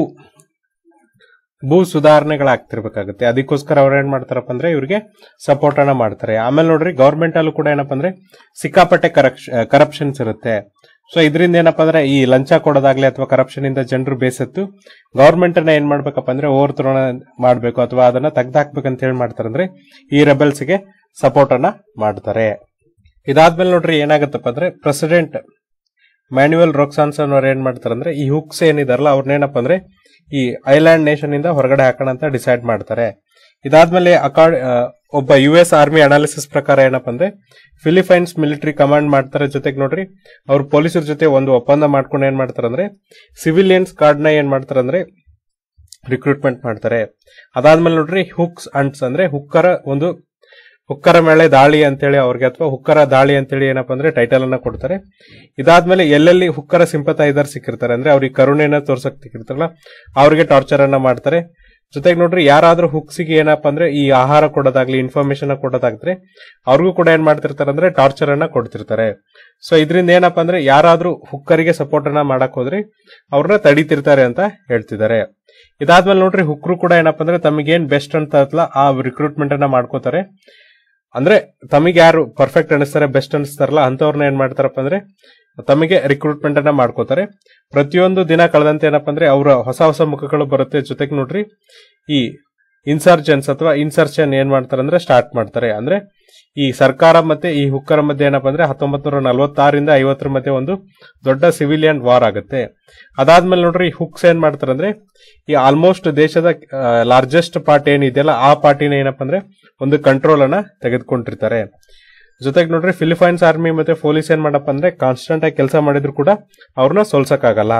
Speaker 1: ಭೂ ಸುಧಾರಣೆಗಳಾಗ್ತಿರ್ಬೇಕಾಗುತ್ತೆ ಅದಕ್ಕೋಸ್ಕರ ಅವ್ರು ಏನ್ ಮಾಡ್ತಾರಪ್ಪ ಅಂದ್ರೆ ಇವ್ರಿಗೆ ಸಪೋರ್ಟ್ ಅನ್ನ ಮಾಡ್ತಾರೆ ಆಮೇಲೆ ನೋಡ್ರಿ ಗೌರ್ಮೆಂಟ್ ಅಲ್ಲೂ ಕೂಡ ಏನಪ್ಪ ಅಂದ್ರೆ ಸಿಕ್ಕಾಪಟ್ಟೆ ಕರಪ್ಷನ್ಸ್ ಇರುತ್ತೆ ಸೊ ಇದರಿಂದ ಏನಪ್ಪ ಅಂದ್ರೆ ಈ ಲಂಚ ಕೊಡೋದಾಗ್ಲಿ ಅಥವಾ ಕರಪ್ಷನ್ ಇಂದ ಜನರು ಬೇಸತ್ತು ಗೌರ್ಮೆಂಟ್ ಅನ್ನ ಏನ್ ಮಾಡ್ಬೇಕಪ್ಪ ಅಂದ್ರೆ ಓವರ್ ಥ್ರೋನ ಮಾಡ್ಬೇಕು ಅಥವಾ ಅದನ್ನ ತೆಗ್ದಾಕ್ಬೇಕಂತ ಹೇಳಿ ಮಾಡ್ತಾರೆ ಅಂದ್ರೆ ಈ ರೆಬೆಲ್ಸ್ ಗೆ ಸಪೋರ್ಟ್ ಅನ್ನ ಮಾಡ್ತಾರೆ ಇದಾದ್ಮೇಲೆ ನೋಡ್ರಿ ಏನಾಗತ್ತಪ್ಪ ಅಂದ್ರೆ ಪ್ರೆಸಿಡೆಂಟ್ ಮ್ಯಾನ್ಯುವಲ್ ರೊಕ್ಸಾನ್ಸನ್ ಅವ್ರು ಏನ್ ಮಾಡ್ತಾರೆ ಅಂದ್ರೆ ಈ ಹುಕ್ಸ್ ಏನಿದಾರಲ್ಲ ಅವ್ರನ್ನೇನಪ್ಪ ಅಂದ್ರೆ ಈ ಐಲ್ಯಾಂಡ್ ನೇಷನ್ ಇಂದ ಹೊರಗಡೆ ಹಾಕೋಣ ಅಂತ ಡಿಸೈಡ್ ಮಾಡ್ತಾರೆ ಇದಾದ್ಮೇಲೆ ಅಕಾರ್ಡ್ ಒಬ್ಬ ಯು ಎಸ್ ಆರ್ಮಿ ಅನಾಲಿಸಿಸ್ ಪ್ರಕಾರ ಏನಪ್ಪ ಅಂದ್ರೆ ಫಿಲಿಪೈನ್ಸ್ ಮಿಲಿಟರಿ ಕಮಾಂಡ್ ಮಾಡ್ತಾರೆ ಜೊತೆಗೆ ನೋಡ್ರಿ ಅವ್ರ ಪೊಲೀಸರ ಜೊತೆ ಒಂದು ಒಪ್ಪಂದ ಮಾಡ್ಕೊಂಡು ಏನ್ ಮಾಡ್ತಾರೆ ಅಂದ್ರೆ ಸಿವಿಲಿಯನ್ಸ್ ಕಾರ್ಡ್ ನ ಏನ್ ಮಾಡ್ತಾರೆ ಅಂದ್ರೆ ರಿಕ್ರೂಟ್ಮೆಂಟ್ ಮಾಡ್ತಾರೆ ಅದಾದ್ಮೇಲೆ ನೋಡ್ರಿ ಹುಕ್ಸ್ ಅಂಟ್ಸ್ ಅಂದ್ರೆ ಹುಕ್ಕರ ಒಂದು ಹುಕ್ಕರ ಮೇಲೆ ದಾಳಿ ಅಂತೇಳಿ ಅವ್ರಿಗೆ ಅಥವಾ ಹುಕ್ಕರ ದಾಳಿ ಅಂತೇಳಿ ಏನಪ್ಪಾ ಅಂದ್ರೆ ಟೈಟಲ್ ಅನ್ನ ಕೊಡ್ತಾರೆ ಇದಾದ್ಮೇಲೆ ಎಲ್ಲೆಲ್ಲಿ ಹುಕ್ಕರ ಸಿಂಪತೈದರ್ ಸಿಕ್ಕಿರ್ತಾರೆ ಅಂದ್ರೆ ಅವ್ರಿಗೆ ಕರುಣೆನ ತೋರ್ಸಕ್ ಸಿಕ್ಕಿರ್ತಾರಲ್ಲ ಅವ್ರಿಗೆ ಟಾರ್ಚರ್ ಅನ್ನ ಮಾಡ್ತಾರೆ ಜೊತೆಗೆ ನೋಡ್ರಿ ಯಾರಾದ್ರೂ ಹುಕ್ಸಿಗೆ ಏನಪ್ಪಾ ಅಂದ್ರೆ ಈ ಆಹಾರ ಕೊಡೋದಾಗ್ಲಿ ಇನ್ಫಾರ್ಮೇಶನ್ ಕೊಡೋದಾಗ್ತಾರೆ ಅವ್ರಿಗೂ ಕೂಡ ಏನ್ ಮಾಡ್ತಿರ್ತಾರೆ ಅಂದ್ರೆ ಟಾರ್ಚರ್ ಅನ್ನ ಕೊಡ್ತಿರ್ತಾರೆ ಸೊ ಇದರಿಂದ ಏನಪ್ಪಾ ಅಂದ್ರೆ ಯಾರಾದ್ರೂ ಹುಕ್ಕರಿಗೆ ಸಪೋರ್ಟ್ ಅನ್ನ ಮಾಡಕ್ ಹೋದ್ರೆ ಅವ್ರನ್ನ ತಡಿತಿರ್ತಾರೆ ಅಂತ ಹೇಳ್ತಿದ್ದಾರೆ ಇದಾದ್ಮೇಲೆ ನೋಡ್ರಿ ಹುಕ್ರು ಕೂಡ ಏನಪ್ಪಾ ಅಂದ್ರೆ ತಮಗೇನ್ ಬೆಸ್ಟ್ ಅಂತ ಅತ್ಲ ಆ ರಿಕ್ರೂಟ್ಮೆಂಟ್ ಅನ್ನ ಮಾಡ್ಕೋತಾರೆ ಅಂದ್ರೆ ತಮಗೆ ಯಾರು ಪರ್ಫೆಕ್ಟ್ ಅನಿಸ್ತಾರೆ ಬೆಸ್ಟ್ ಅನಿಸ್ತಾರಲ್ಲ ಅಂತವ್ರನ್ನ ಏನ್ ಮಾಡ್ತಾರಪ್ಪ ಅಂದ್ರೆ ತಮಗೆ ರಿಕ್ರೂಟ್ಮೆಂಟ್ ಅನ್ನ ಮಾಡ್ಕೋತಾರೆ ಪ್ರತಿಯೊಂದು ದಿನ ಕಳೆದಂತೆ ಏನಪ್ಪಾ ಅಂದ್ರೆ ಅವರ ಹೊಸ ಹೊಸ ಮುಖಗಳು ಬರುತ್ತೆ ಜೊತೆಗೆ ನೋಡ್ರಿ ಈ ಇನ್ಸರ್ಜೆನ್ಸ್ ಅಥವಾ ಇನ್ಸರ್ಷನ್ ಏನ್ ಮಾಡ್ತಾರೆ ಅಂದ್ರೆ ಸ್ಟಾರ್ಟ್ ಮಾಡ್ತಾರೆ ಅಂದ್ರೆ ಈ ಸರ್ಕಾರ ಮತ್ತೆ ಈ ಹುಕ್ಕರ ಮಧ್ಯೆ ಏನಪ್ಪಾ ಅಂದ್ರೆ ಹತ್ತೊಂಬತ್ ನೂರ ನಲವತ್ತಾರರಿಂದ ಐವತ್ತರ ಮಧ್ಯೆ ಒಂದು ದೊಡ್ಡ ಸಿವಿಲಿಯನ್ ವಾರ್ ಆಗುತ್ತೆ ಅದಾದ್ಮೇಲೆ ನೋಡ್ರಿ ಈ ಹುಕ್ಸ್ ಏನ್ ಮಾಡ್ತಾರೆ ಅಂದ್ರೆ ಈ ಆಲ್ಮೋಸ್ಟ್ ದೇಶದ ಲಾರ್ಜೆಸ್ಟ್ ಪಾರ್ಟಿ ಏನಿದೆಯಲ್ಲ ಆ ಪಾರ್ಟಿನ ಏನಪ್ಪಾ ಅಂದ್ರೆ ಒಂದು ಕಂಟ್ರೋಲ್ ಅನ್ನ ತೆಗೆದುಕೊಂಡಿರ್ತಾರೆ ಜೊತೆಗೆ ನೋಡ್ರಿ ಫಿಲಿಪೈನ್ಸ್ ಆರ್ಮಿ ಮತ್ತೆ ಪೊಲೀಸ್ ಏನ್ ಮಾಡಪ್ಪ ಅಂದ್ರೆ ಕಾನ್ಸ್ಟೆಂಟ್ ಆಗಿ ಕೆಲಸ ಮಾಡಿದ್ರು ಕೂಡ ಅವ್ರನ್ನ ಸೋಲ್ಸಕ್ಕಾಗಲ್ಲ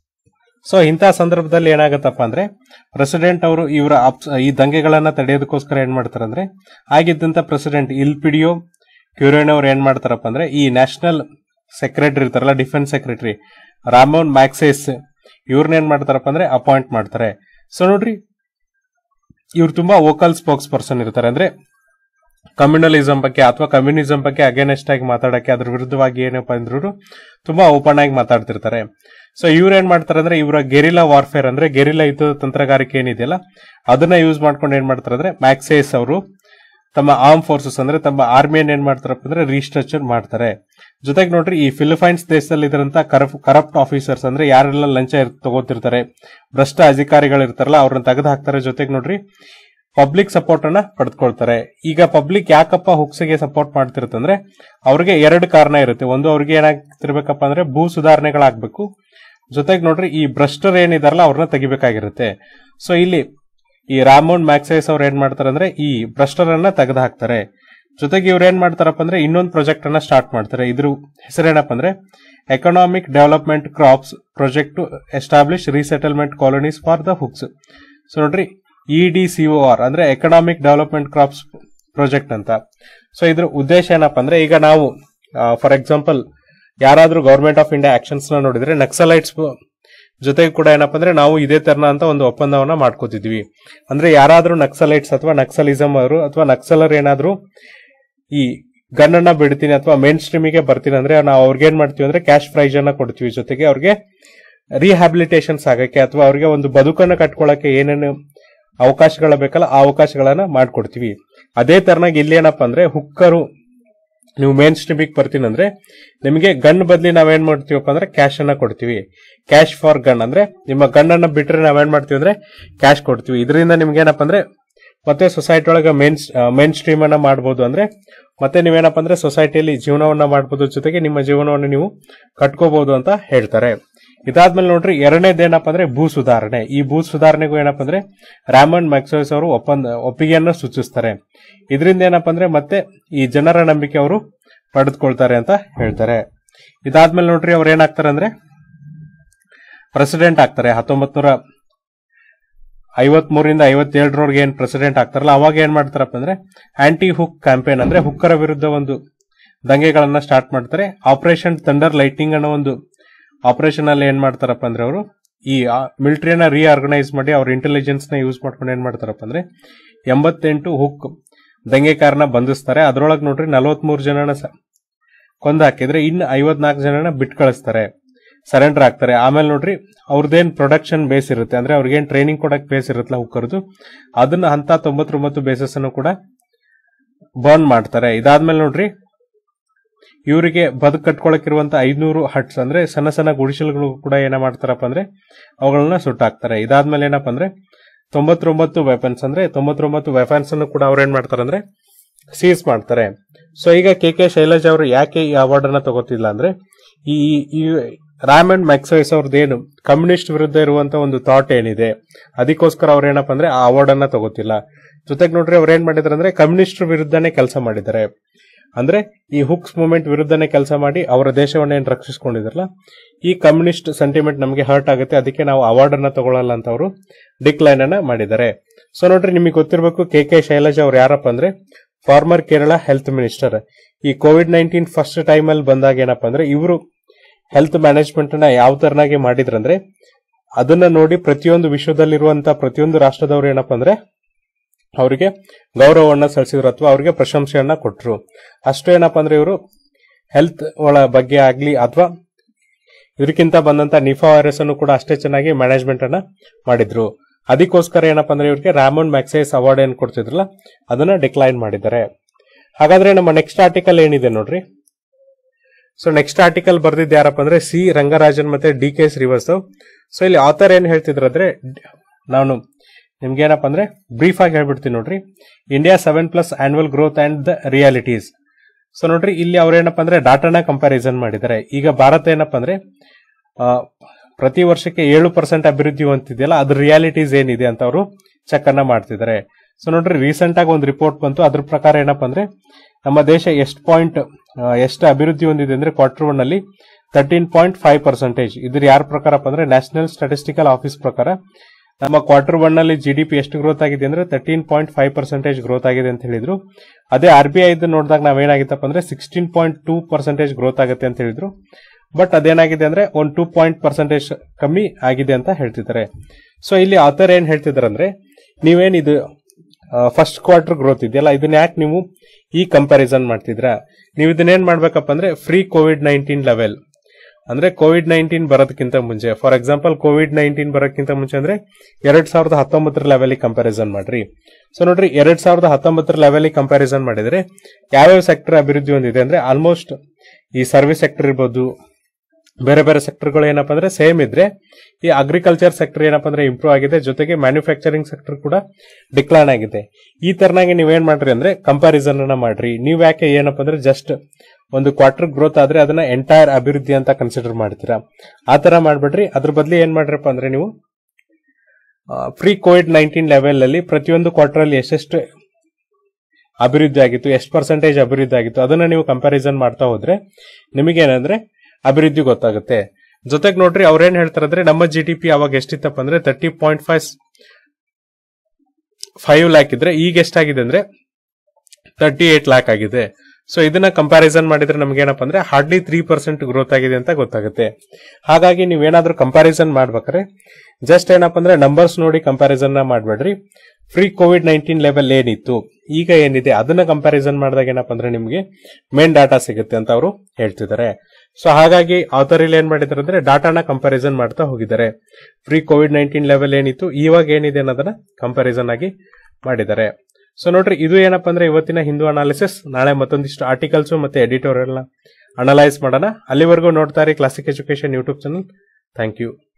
Speaker 1: ಸೊ ಇಂತಹ ಸಂದರ್ಭದಲ್ಲಿ ಏನಾಗತ್ತಪ್ಪ ಅಂದ್ರೆ ಪ್ರೆಸಿಡೆಂಟ್ ಅವರು ಇವರ ಈ ದಂಗೆಗಳನ್ನ ತಡೆಯೋದಕ್ಕೋಸ್ಕರ ಏನ್ ಮಾಡ್ತಾರೆ ಅಂದ್ರೆ ಆಗಿದ್ದಂತ ಪ್ರೆಸಿಡೆಂಟ್ ಇಲ್ಪಿಡಿಯೋ ಕ್ಯೂರೇನ್ ಅವ್ರು ಏನ್ ಮಾಡ್ತಾರಪ್ಪ ಅಂದ್ರೆ ಈ ನ್ಯಾಷನಲ್ ಸೆಕ್ರೆಟರಿ ಇರ್ತಾರಲ್ಲ ಡಿಫೆನ್ಸ್ ಸೆಕ್ರೆಟರಿ ರಾಮೋನ್ ಮ್ಯಾಕ್ಸೇಸ್ ಇವ್ರನ್ನ ಏನ್ ಮಾಡ್ತಾರಪ್ಪ ಅಂದ್ರೆ ಅಪಾಯಿಂಟ್ ಮಾಡ್ತಾರೆ ಸೊ ನೋಡ್ರಿ ಇವ್ರು ತುಂಬಾ ವೋಕಲ್ ಸ್ಪೋಕ್ಸ್ ಪರ್ಸನ್ ಇರ್ತಾರೆ ಅಂದ್ರೆ ಕಮ್ಯುನಲಿಸಂ ಬಗ್ಗೆ ಅಥವಾ ಕಮ್ಯುನಿಸಂ ಬಗ್ಗೆ ಅಗೇನೆಸ್ಟ್ ಆಗಿ ಮಾತಾಡಕ್ಕೆ ಅದ್ರ ವಿರುದ್ಧವಾಗಿ ಏನಪ್ಪ ಅಂದ್ರು ತುಂಬಾ ಓಪನ್ ಆಗಿ ಮಾತಾಡ್ತಿರ್ತಾರೆ ಸೊ ಇವ್ರು ಏನ್ ಮಾಡ್ತಾರೆ ಅಂದ್ರೆ ಇವರ ಗೆರಿಲಾ ವಾರ್ಫೇರ್ ಅಂದ್ರೆ ಗೆರಿಲಾ ಯುದ್ಧದ ತಂತ್ರಗಾರಿಕೆ ಏನಿದೆಯಲ್ಲ ಅದನ್ನ ಯೂಸ್ ಮಾಡ್ಕೊಂಡು ಏನ್ ಮಾಡ್ತಾರೆ ಅಂದ್ರೆ ಮ್ಯಾಕ್ಸೇಸ್ ಅವರು ತಮ್ಮ ಆರ್ಮ್ ಫೋರ್ಸಸ್ ಅಂದ್ರೆ ತಮ್ಮ ಆರ್ಮಿಯನ್ ಏನ್ ಮಾಡ್ತಾರಪ್ಪ ಅಂದ್ರೆ ರೀಸ್ಟ್ರಕ್ಚರ್ ಮಾಡ್ತಾರೆ ಜೊತೆಗೆ ನೋಡ್ರಿ ಈ ಫಿಲಿಪೈನ್ಸ್ ದೇಶದಲ್ಲಿ ಇದ್ರಂತ ಕರಪ್ಟ್ ಆಫೀಸರ್ಸ್ ಅಂದ್ರೆ ಯಾರೆಲ್ಲ ಲಂಚ ಇರ್- ತಗೋತಿರ್ತಾರೆ ಭ್ರಷ್ಟ ಅಧಿಕಾರಿಗಳು ಇರ್ತಾರಲ್ಲ ಅವ್ರನ್ನ ತೆಗೆದು ಹಾಕ್ತಾರೆ ಜೊತೆಗೆ ನೋಡ್ರಿ ಪಬ್ಲಿಕ್ ಸಪೋರ್ಟ್ ಅನ್ನ ಪಡೆದುಕೊಳ್ತಾರೆ ಈಗ ಪಬ್ಲಿಕ್ ಯಾಕಪ್ಪ ಹುಕ್ಸಿಗೆ ಸಪೋರ್ಟ್ ಮಾಡ್ತಿರುತ್ತಂದ್ರೆ ಅವ್ರಿಗೆ ಎರಡು ಕಾರಣ ಇರುತ್ತೆ ಒಂದು ಅವ್ರಿಗೆ ಏನಾಗ್ತಿರ್ಬೇಕಪ್ಪ ಅಂದ್ರೆ ಭೂ ಸುಧಾರಣೆಗಳಾಗ್ಬೇಕು ಜೊತೆಗೆ ನೋಡ್ರಿ ಈ ಭ್ರಷ್ಟರು ಏನಿದಾರಲ್ಲ ಅವ್ರನ್ನ ತೆಗಿಬೇಕಾಗಿರುತ್ತೆ ಸೊ ಇಲ್ಲಿ ಈ ರಾಮೋನ್ ಮ್ಯಾಕ್ಸೈಸ್ ಅವ್ರು ಏನ್ ಮಾಡ್ತಾರೆ ಅಂದ್ರೆ ಈ ಭ್ರಷ್ಟರನ್ನ ತೆಗೆದು ಹಾಕ್ತಾರೆ ಜೊತೆಗೆ ಇವ್ರು ಏನ್ ಮಾಡ್ತಾರಪ್ಪ ಅಂದ್ರೆ ಇನ್ನೊಂದು ಪ್ರಾಜೆಕ್ಟ್ ಅನ್ನ ಸ್ಟಾರ್ಟ್ ಮಾಡ್ತಾರೆ ಇದ್ರ ಹೆಸರೇನಪ್ಪ ಅಂದ್ರೆ economic development crops project to establish resettlement colonies for the Huks so ನೋಡ್ರಿ ಇ ಡಿ ಆರ್ ಅಂದ್ರೆ ಎಕನಾಮಿಕ್ ಡೆವಲಪ್ಮೆಂಟ್ ಕ್ರಾಪ್ಸ್ ಪ್ರಾಜೆಕ್ಟ್ ಅಂತ ಸೊ ಇದ್ರ ಉದ್ದೇಶ ಏನಪ್ಪ ಅಂದ್ರೆ ಈಗ ನಾವು ಫಾರ್ ಎಕ್ಸಾಂಪಲ್ ಯಾರಾದ್ರೂ ಗವರ್ಮೆಂಟ್ ಆಫ್ ಇಂಡಿಯಾ ಆಕ್ಷನ್ಸ್ ನ ನೋಡಿದ್ರೆ ನಕ್ಸಲೈಟ್ಸ್ ಜೊತೆಗೆ ಕೂಡ ಏನಪ್ಪಾ ಅಂದ್ರೆ ನಾವು ಇದೇ ತರನ ಅಂತ ಒಂದು ಒಪ್ಪಂದವನ್ನ ಮಾಡ್ಕೋತಿದ್ವಿ ಅಂದ್ರೆ ಯಾರಾದ್ರೂ ನಕ್ಸಲೈಟ್ಸ್ ಅಥವಾ ನಕ್ಸಲಿಸಮ್ ಅವರು ಅಥವಾ ನಕ್ಸಲರ್ ಏನಾದ್ರೂ ಈ ಗನ್ ಅನ್ನ ಬಿಡ್ತೀನಿ ಅಥವಾ ಮೇನ್ ಸ್ಟ್ರೀಮಿಗೆ ಬರ್ತೀನಿ ಅಂದ್ರೆ ನಾವು ಅವ್ರಿಗೆ ಏನ್ ಮಾಡ್ತೀವಿ ಅಂದ್ರೆ ಕ್ಯಾಶ್ ಪ್ರೈಸ್ ಅನ್ನ ಕೊಡ್ತೀವಿ ಜೊತೆಗೆ ಅವ್ರಿಗೆ ರಿಹ್ಯಾಬಿಲಿಟೇಷನ್ಸ್ ಆಗಕ್ಕೆ ಅಥವಾ ಅವ್ರಿಗೆ ಒಂದು ಬದುಕನ್ನ ಕಟ್ಕೊಳಕ್ಕೆ ಏನೇನು ಅವಕಾಶಗಳ ಬೇಕಲ್ಲ ಆ ಅವಕಾಶಗಳನ್ನ ಮಾಡ್ಕೊಡ್ತೀವಿ ಅದೇ ತರನಾಗಿ ಇಲ್ಲಿ ಏನಪ್ಪಾ ಅಂದ್ರೆ ಹುಕ್ಕರು ನೀವು ಮೇನ್ ಸ್ಟ್ರೀಮಿಗೆ ಬರ್ತೀನಿ ಅಂದ್ರೆ ನಿಮಗೆ ಗನ್ ಬದ್ಲಿ ನಾವೇನ್ ಮಾಡ್ತೀವಪ್ಪ ಅಂದ್ರೆ ಕ್ಯಾಶ್ ಅನ್ನ ಕೊಡ್ತೀವಿ ಕ್ಯಾಶ್ ಫಾರ್ ಗನ್ ಅಂದ್ರೆ ನಿಮ್ಮ ಗನ್ ಅನ್ನ ಬಿಟ್ರೆ ನಾವೇನ್ ಮಾಡ್ತೀವಿ ಅಂದ್ರೆ ಕ್ಯಾಶ್ ಕೊಡ್ತೀವಿ ಇದರಿಂದ ನಿಮ್ಗೆ ಏನಪ್ಪಾ ಅಂದ್ರೆ ಮತ್ತೆ ಸೊಸೈಟಿ ಒಳಗೆ ಮೇನ್ ಮೇನ್ ಸ್ಟ್ರೀಮ್ ಅನ್ನ ಮಾಡ್ಬೋದು ಅಂದ್ರೆ ಮತ್ತೆ ನೀವೇನಪ್ಪ ಅಂದ್ರೆ ಸೊಸೈಟಿಯಲ್ಲಿ ಜೀವನವನ್ನ ಮಾಡ್ಬೋದು ಜೊತೆಗೆ ನಿಮ್ಮ ಜೀವನವನ್ನು ನೀವು ಕಟ್ಕೋಬಹುದು ಅಂತ ಹೇಳ್ತಾರೆ ಇದಾದ್ಮೇಲೆ ನೋಡ್ರಿ ಎರಡನೇದೇನಪ್ಪ ಅಂದ್ರೆ ಭೂ ಸುಧಾರಣೆ ಈ ಭೂ ಸುಧಾರಣೆಗೂ ಏನಪ್ಪ ಅಂದ್ರೆ ರಾಮನ್ ಮ್ಯಾಕ್ಸೋಸ್ ಅವರು ಒಪ್ಪಂದ ಒಪ್ಪಿಗೆಯನ್ನ ಸೂಚಿಸ್ತಾರೆ ಇದರಿಂದ ಏನಪ್ಪ ಅಂದ್ರೆ ಮತ್ತೆ ಈ ಜನರ ನಂಬಿಕೆ ಅವರು ಪಡೆದುಕೊಳ್ತಾರೆ ಅಂತ ಹೇಳ್ತಾರೆ ಇದಾದ್ಮೇಲೆ ನೋಡ್ರಿ ಅವ್ರು ಏನಾಗ್ತಾರೆ ಅಂದ್ರೆ ಪ್ರೆಸಿಡೆಂಟ್ ಆಗ್ತಾರೆ ಹತ್ತೊಂಬತ್ ನೂರ ಐವತ್ ಮೂರಿಂದ ಐವತ್ತೇಳರವರೆಗೆ ಏನ್ ಪ್ರೆಸಿಡೆಂಟ್ ಆಗ್ತಾರಲ್ಲ ಅವಾಗ ಏನ್ ಮಾಡ್ತಾರಪ್ಪ ಅಂದ್ರೆ ಆಂಟಿ ಹುಕ್ ಕ್ಯಾಂಪೇನ್ ಅಂದ್ರೆ ಹುಕ್ಕರ ವಿರುದ್ಧ ಒಂದು ದಂಗೆಗಳನ್ನ ಸ್ಟಾರ್ಟ್ ಮಾಡ್ತಾರೆ ಆಪರೇಷನ್ ಥಂಡರ್ ಲೈಟಿಂಗ್ ಅನ್ನೋ ಒಂದು ಆಪರೇಷನ್ ಅಲ್ಲಿ ಏನ್ ಮಾಡ್ತಾರಪ್ಪ ಅಂದ್ರೆ ಅವರು ಈ ಮಿಲಿಟರಿಯನ್ನ ರೀಆರ್ಗನೈಸ್ ಮಾಡಿ ಅವ್ರ ಇಂಟೆಲಿಜೆನ್ಸ್ ನ ಯೂಸ್ ಮಾಡ್ಕೊಂಡು ಏನ್ ಮಾಡ್ತಾರಪ್ಪ ಅಂದ್ರೆ ಎಂಬತ್ತೆಂಟು ಹುಕ್ ದಂಗೆಕಾರನ ಬಂಧಿಸ್ತಾರೆ ಅದ್ರೊಳಗೆ ನೋಡ್ರಿ ನಲವತ್ಮೂರು ಜನನ ಸ- ಕೊಂದು ಹಾಕಿದ್ರೆ ಇನ್ನು ಐವತ್ನಾಲ್ಕು ಜನನ ಬಿಟ್ ಕಳಿಸ್ತಾರೆ ಸರೆಂಡರ್ ಆಗ್ತಾರೆ ಆಮೇಲೆ ನೋಡ್ರಿ ಅವ್ರದ್ದೇನ್ ಪ್ರೊಡಕ್ಷನ್ ಬೇಸ್ ಇರುತ್ತೆ ಅಂದ್ರೆ ಅವ್ರಿಗೇನ್ ಟ್ರೈನಿಂಗ್ ಕೊಡಕ್ ಬೇಸ್ ಇರುತ್ತಲ್ಲ ಹುಕ್ಕರ್ದು ಅದನ್ನ ಹಂತ ತೊಂಬತ್ತೊಂಬತ್ತು ಬೇಸಸ್ ಅನ್ನು ಕೂಡ ಬರ್ನ್ ಮಾಡ್ತಾರೆ ಇದಾದ್ಮೇಲೆ ನೋಡ್ರಿ ಇವರಿಗೆ ಬದುಕು ಕಟ್ಕೊಳಕಿರುವಂತ ಐದ್ನೂರು ಹಟ್ಸ್ ಅಂದ್ರೆ ಸಣ್ಣ ಸಣ್ಣ ಗುಡಿಸಲುಗಳು ಕೂಡ ಏನ ಮಾಡ್ತಾರಪ್ಪ ಅಂದ್ರೆ ಅವುಗಳನ್ನ ಸುಟ್ಟಾಕ್ತಾರೆ ಇದಾದ್ಮೇಲೆ ಏನಪ್ಪ ಅಂದ್ರೆ ತೊಂಬತ್ತೊಂಬತ್ತು ವೆಪನ್ಸ್ ಅಂದ್ರೆ ತೊಂಬತ್ತೊಂಬತ್ತು ವೆಪನ್ಸ್ ಅನ್ನು ಕೂಡ ಅವ್ರು ಏನ್ ಮಾಡ್ತಾರೆ ಅಂದ್ರೆ ಸೀಸ್ ಮಾಡ್ತಾರೆ ಸೊ ಈಗ ಕೆ ಕೆ ಶೈಲಜ್ ಅವರು ಯಾಕೆ ಈ ಅವಾರ್ಡ್ ಅನ್ನ ತಗೋತಿಲ್ಲ ಅಂದ್ರೆ ಈ ಈ ರಾಮ್ ಅಂಡ್ ಮ್ಯಾಕ್ಸೈಸ್ ಅವ್ರದ್ದೇನು ಕಮ್ಯುನಿಸ್ಟ್ ವಿರುದ್ಧ ಇರುವಂತ ಒಂದು ಥಾಟ್ ಏನಿದೆ ಅದಕ್ಕೋಸ್ಕರ ಅವ್ರು ಏನಪ್ಪ ಅಂದ್ರೆ ಆ ಅವಾರ್ಡ್ ಅನ್ನ ತಗೋತಿಲ್ಲ ಜೊತೆಗೆ ನೋಡ್ರಿ ಅವ್ರು ಏನ್ ಮಾಡಿದಾರೆ ಅಂದ್ರೆ ಕಮ್ಯುನಿಸ್ಟ್ ವಿರುದ್ಧನೇ ಕೆಲಸ ಮಾಡಿದ್ದಾರೆ ಅಂದ್ರೆ ಈ ಹುಕ್ಸ್ ಮೂವ್ಮೆಂಟ್ ವಿರುದ್ಧನೇ ಕೆಲಸ ಮಾಡಿ ಅವರ ದೇಶವನ್ನ ಏನ್ ರಕ್ಷಿಸ್ಕೊಂಡಿದ್ರಲ್ಲ ಈ ಕಮ್ಯುನಿಸ್ಟ್ ಸೆಂಟಿಮೆಂಟ್ ನಮಗೆ ಹರ್ಟ್ ಆಗುತ್ತೆ ಅದಕ್ಕೆ ನಾವು ಅವಾರ್ಡ್ ಅನ್ನ ತಗೊಳ್ಳಲ್ಲ ಅಂತ ಅವರು ಡಿಕ್ಲೈನ್ ಅನ್ನ ಮಾಡಿದ್ದಾರೆ ಸೊ ನೋಡ್ರಿ ನಿಮಗೆ ಗೊತ್ತಿರಬೇಕು ಕೆ ಕೆ ಶೈಲಜಾ ಅವ್ರು ಯಾರಪ್ಪ ಅಂದ್ರೆ ಫಾರ್ಮರ್ ಕೇರಳ ಹೆಲ್ತ್ ಮಿನಿಸ್ಟರ್ ಈ ಕೋವಿಡ್ ನೈನ್ಟೀನ್ ಫಸ್ಟ್ ಟೈಮ್ ಅಲ್ಲಿ ಬಂದಾಗ ಏನಪ್ಪ ಅಂದ್ರೆ ಇವರು ಹೆಲ್ತ್ ಮ್ಯಾನೇಜ್ಮೆಂಟ್ ನ ಯಾವ ತರನಾಗಿ ಮಾಡಿದ್ರಂದ್ರೆ ಅದನ್ನ ನೋಡಿ ಪ್ರತಿಯೊಂದು ವಿಶ್ವದಲ್ಲಿರುವಂತ ಪ್ರತಿಯೊಂದು ರಾಷ್ಟ್ರದವ್ರು ಏನಪ್ಪ ಅಂದ್ರೆ ಅವರಿಗೆ ಗೌರವವನ್ನ ಸಲ್ಲಿಸಿದ್ರು ಅಥವಾ ಅವರಿಗೆ ಪ್ರಶಂಸೆಯನ್ನ ಕೊಟ್ರು ಅಷ್ಟು ಏನಪ್ಪ ಅಂದ್ರೆ ಇವರು ಹೆಲ್ತ್ ಒಳ ಬಗ್ಗೆ ಆಗ್ಲಿ ಅಥವಾ ಇದಕ್ಕಿಂತ ಬಂದಂತ ನಿಫಾ ವೈರಸ್ ಅನ್ನು ಕೂಡ ಅಷ್ಟೇ ಚೆನ್ನಾಗಿ ಮ್ಯಾನೇಜ್ಮೆಂಟ್ ಅನ್ನ ಮಾಡಿದ್ರು ಅದಕ್ಕೋಸ್ಕರ ಏನಪ್ಪ ಅಂದ್ರೆ ಇವರಿಗೆ ರಾಮನ್ ಮ್ಯಾಕ್ಸೈಸ್ ಅವಾರ್ಡ್ ಏನ್ ಕೊಡ್ತಿದ್ರಲ್ಲ ಅದನ್ನ ಡಿಕ್ಲೈನ್ ಮಾಡಿದ್ದಾರೆ ಹಾಗಾದ್ರೆ ನಮ್ಮ ನೆಕ್ಸ್ಟ್ ಆರ್ಟಿಕಲ್ ಏನಿದೆ ನೋಡ್ರಿ ಸೊ ನೆಕ್ಸ್ಟ್ ಆರ್ಟಿಕಲ್ ಬರ್ದಿದ್ದು ಯಾರಪ್ಪ ಅಂದ್ರೆ ಸಿ ರಂಗರಾಜನ್ ಮತ್ತೆ ಡಿ ಕೆ ಶ್ರೀವಾಸ್ತವ್ ಸೊ ಇಲ್ಲಿ ಆಥರ್ ಏನ್ ಹೇಳ್ತಿದ್ರಂದ್ರೆ ನಾನು ನಿಮ್ಗೆ ಏನಪ್ಪ ಅಂದ್ರೆ ಬ್ರೀಫ್ ಆಗಿ ಹೇಳ್ಬಿಡ್ತೀನಿ ನೋಡ್ರಿ India seven plus annual growth and the realities so ನೋಡ್ರಿ ಇಲ್ಲಿ ಅವ್ರೇನಪ್ಪ ಅಂದ್ರೆ ಡಾಟಾನ ಕಂಪ್ಯಾರಿಸನ್ ಮಾಡಿದ್ದಾರೆ ಈಗ ಭಾರತ ಏನಪ್ಪ ಅಂದ್ರೆ ಆ, ಪ್ರತಿ ವರ್ಷಕ್ಕೆ ಏಳು ಪರ್ಸೆಂಟ್ ಅಭಿವೃದ್ಧಿ ಹೊಂದಿದೆಯಲ್ಲ ಅದ್ರ ರಿಯಾಲಿಟೀಸ್ ಏನಿದೆ ಅಂತ ಅವರು ಚೆಕ್ ಅನ್ನ ಮಾಡ್ತಿದ್ದಾರೆ ಸೊ ನೋಡ್ರಿ ರೀಸೆಂಟ್ ಆಗಿ ಒಂದು ರಿಪೋರ್ಟ್ ಬಂತು ಅದ್ರ ಪ್ರಕಾರ ಏನಪ್ಪ ಅಂದ್ರೆ ನಮ್ಮ ದೇಶ ಎಷ್ಟು ಪಾಯಿಂಟ್ ಎಷ್ಟು ಅಭಿವೃದ್ಧಿ ಹೊಂದಿದೆ ಅಂದ್ರೆ ಕ್ವಾರ್ಟರ್ ಒನ್ ಅಲ್ಲಿ ತರ್ಟೀನ್ ಪಾಯಿಂಟ್ ಫೈವ್ ಪರ್ಸೆಂಟೇಜ್ ಇದ್ರ ಯಾರ ಪ್ರಕಾರಪ್ಪ ಅಂದ್ರೆ ನ್ಯಾಷನಲ್ ಸ್ಟಾಟಿಸ್ಟಿಕಲ್ ಆಫೀಸ್ ಪ್ರಕಾರ ನಮ್ಮ ಕ್ವಾರ್ಟರ್ ಒನ್ ಅಲ್ಲಿ ಜಿ ಡಿ ಪಿ ಎಷ್ಟು ಗ್ರೋತ್ ಆಗಿದೆ ಅಂದ್ರೆ thirteen point five percentage growth ಆಗಿದೆ ಅಂತ ಹೇಳಿದ್ರು ಅದೇ ಆರ್ ಬಿ ಐ ನೋಡಿದಾಗ ನಾವೇನಾಗಿತ್ತಪ್ಪ ಅಂದ್ರೆ sixteen point two percentage growth ಆಗುತ್ತೆ ಅಂತ ಹೇಳಿದ್ರು ಬಟ್ ಅದೇನಾಗಿದೆ ಅಂದ್ರೆ ಒಂದು ಟೂ ಪಾಯಿಂಟ್ ಪರ್ಸೆಂಟೇಜ್ ಕಮ್ಮಿ ಆಗಿದೆ ಅಂತ ಹೇಳ್ತಿದ್ದಾರೆ ಸೊ ಇಲ್ಲಿ ಆಥರ್ ಏನ್ ಹೇಳ್ತಿದ್ದಾರೆ ಅಂದ್ರೆ ನೀವೇನ್ ಇದು ಫಸ್ಟ್ ಕ್ವಾರ್ಟರ್ ಗ್ರೋತ್ ಇದೆಯಲ್ಲ ಇದನ್ನ ಯಾಕೆ ನೀವು ಈ ಕಂಪ್ಯಾರಿಸನ್ ಮಾಡ್ತಿದ್ರಾ ನೀವು ಇದನ್ನೇನ್ ಮಾಡ್ಬೇಕಪ್ಪ ಅಂದ್ರೆ ಫ್ರೀ ಕೋವಿಡ್ ನೈನ್ಟೀನ್ ಲೆವೆಲ್ ಅಂದ್ರೆ ಕೋವಿಡ್ ನೈನ್ಟೀನ್ ಬರೋದಕ್ಕಿಂತ ಮುಂಚೆ ಫಾರ್ ಎಕ್ಸಾಂಪಲ್ ಕೋವಿಡ್ ನೈನ್ಟೀನ್ ಬರೋಕ್ಕಿಂತ ಮುಂಚೆ ಅಂದ್ರೆ ಎರಡ್ ಸಾವಿರದ ಹತ್ತೊಂಬತ್ತರ ಲೆವೆಲ್ ಕಂಪ್ಯಾರಿಸನ್ ಮಾಡ್ರಿ ಸೊ ನೋಡ್ರಿ ಎರಡ್ ಸಾವಿರದ ಹತ್ತೊಂಬತ್ತರ ಲೆವೆಲ್ ಕಂಪ್ಯಾರಿಸನ್ ಮಾಡಿದ್ರೆ ಯಾವ್ಯಾವ ಸೆಕ್ಟರ್ ಅಭಿವೃದ್ಧಿ ಹೊಂದಿದೆ ಅಂದ್ರೆ ಆಲ್ಮೋಸ್ಟ್ ಈ ಸರ್ವಿಸ್ ಸೆಕ್ಟರ್ ಇರ್ಬೋದು ಬೇರೆ ಬೇರೆ ಸೆಕ್ಟರ್ಗಳು ಏನಪ್ಪಾ ಅಂದ್ರೆ ಸೇಮ್ ಇದ್ರೆ ಈ ಅಗ್ರಿಕಲ್ಚರ್ ಸೆಕ್ಟರ್ ಏನಪ್ಪಾ ಅಂದ್ರೆ ಇಂಪ್ರೂವ್ ಆಗಿದೆ ಜೊತೆಗೆ ಮ್ಯಾನುಫ್ಯಾಕ್ಚರಿಂಗ್ ಸೆಕ್ಟರ್ ಕೂಡ ಡಿಕ್ಲೈನ್ ಆಗಿದೆ ಈ ತರನಾಗಿ ನೀವೇನ್ ಮಾಡ್ರಿ ಅಂದ್ರೆ ಕಂಪ್ಯಾರಿಸನ್ ಅನ್ನ ಮಾಡ್ರಿ ನೀವ್ ಯಾಕೆ ಏನಪ್ಪಾ ಅಂದ್ರೆ ಜಸ್ಟ್ ಒಂದು ಕ್ವಾರ್ಟರ್ ಗ್ರೋತ್ ಆದ್ರೆ ಅದನ್ನ ಎಂಟೈರ್ ಅಭಿವೃದ್ಧಿ ಅಂತ ಕನ್ಸಿಡರ್ ಮಾಡ್ತೀರಾ ಆ ತರ ಮಾಡ್ಬಿಡ್ರಿ ಅದ್ರ ಬದಲು ಏನ್ ಮಾಡ್ರಪ್ಪ ಅಂದ್ರೆ ನೀವು ಫ್ರೀ ಕೋವಿಡ್ ನೈನ್ಟೀನ್ ಲೆವೆಲ್ ಅಲ್ಲಿ ಪ್ರತಿಯೊಂದು ಕ್ವಾರ್ಟರ್ ಅಲ್ಲಿ ಎಷ್ಟೆಷ್ಟು ಅಭಿವೃದ್ಧಿ ಆಗಿತ್ತು ಎಷ್ಟು ಪರ್ಸೆಂಟೇಜ್ ಅಭಿವೃದ್ಧಿ ಆಗಿತ್ತು ಅದನ್ನ ನೀವು ಕಂಪ್ಯಾರಿಸನ್ ಮಾಡ್ತಾ ಹೋದ್ರೆ ನಿಮಗೇನಂದ್ರೆ ಅಭಿವೃದ್ಧಿ ಗೊತ್ತಾಗುತ್ತೆ ಜೊತೆಗೆ ನೋಡ್ರಿ ಅವ್ರೇನ್ ಹೇಳ್ತಾರೆ ಅಂದ್ರೆ ನಮ್ಮ ಜಿ ಡಿ ಪಿ ಅವಾಗ ಎಷ್ಟಿತ್ತಪ್ಪ ಅಂದ್ರೆ thirty point five five lakh ಇದ್ರೆ ಈಗ ಎಷ್ಟಾಗಿದೆ ಅಂದ್ರೆ ತರ್ಟಿ ಏಟ್ ಲ್ಯಾಕ್ ಆಗಿದೆ ಸೊ ಇದನ್ನ ಕಂಪ್ಯಾರಿಸನ್ ಮಾಡಿದ್ರೆ ನಮ್ಗೆ ಏನಪ್ಪ ಅಂದ್ರೆ ಹಾರ್ಡ್ಲಿ ತ್ರೀ ಪರ್ಸೆಂಟ್ ಗ್ರೋತ್ ಆಗಿದೆ ಅಂತ ಗೊತ್ತಾಗುತ್ತೆ ಹಾಗಾಗಿ ನೀವೇನಾದ್ರೂ ಕಂಪ್ಯಾರಿಸನ್ ಮಾಡ್ಬೇಕಾದ್ರೆ ಜಸ್ಟ್ ಏನಪ್ಪ ಅಂದ್ರೆ ನಂಬರ್ಸ್ ನೋಡಿ ಕಂಪ್ಯಾರಿಸನ್ ಮಾಡಬೇಡ್ರಿ ಫ್ರೀ ಕೋವಿಡ್ ನೈನ್ಟೀನ್ ಲೆವೆಲ್ ಏನಿತ್ತು ಈಗ ಏನಿದೆ ಅದನ್ನ ಕಂಪ್ಯಾರಿಸನ್ ಮಾಡಿದಾಗ ಏನಪ್ಪ ಅಂದ್ರೆ ನಿಮಗೆ ಮೇನ್ ಡಾಟಾ ಸಿಗುತ್ತೆ ಅಂತ ಅವರು ಹೇಳ್ತಿದ್ದಾರೆ ಸೊ ಹಾಗಾಗಿ ಆಥರ್ ಇಲ್ಲಿ ಏನ್ ಮಾಡಿದ್ದಾರೆ ಅಂದ್ರೆ ಡಾಟಾನ ಕಂಪ್ಯಾರಿಸನ್ ಮಾಡ್ತಾ ಹೋಗಿದ್ದಾರೆ ಫ್ರೀ ಕೋವಿಡ್ ನೈನ್ಟೀನ್ ಲೆವೆಲ್ ಏನಿತ್ತು ಇವಾಗ ಏನಿದೆ ಅನ್ನೋದನ್ನ ಕಂಪ್ಯಾರಿಸನ್ ಆಗಿ ಮಾಡಿದ್ದಾರೆ ಸೊ ನೋಡ್ರಿ ಇದು ಏನಪ್ಪ ಅಂದ್ರೆ ಇವತ್ತಿನ ಹಿಂದೂ ಅನಾಲಿಸಿಸ್ ನಾಳೆ ಮತ್ತೊಂದಿಷ್ಟು ಆರ್ಟಿಕಲ್ಸ್ ಮತ್ತೆ ಎಡಿಟೋರಿಯಲ್ ನ ಅನಲೈಸ್ ಮಾಡೋಣ ಅಲ್ಲಿವರೆಗೂ ನೋಡ್ತಾ ಇರಿ classic education YouTube channel thank you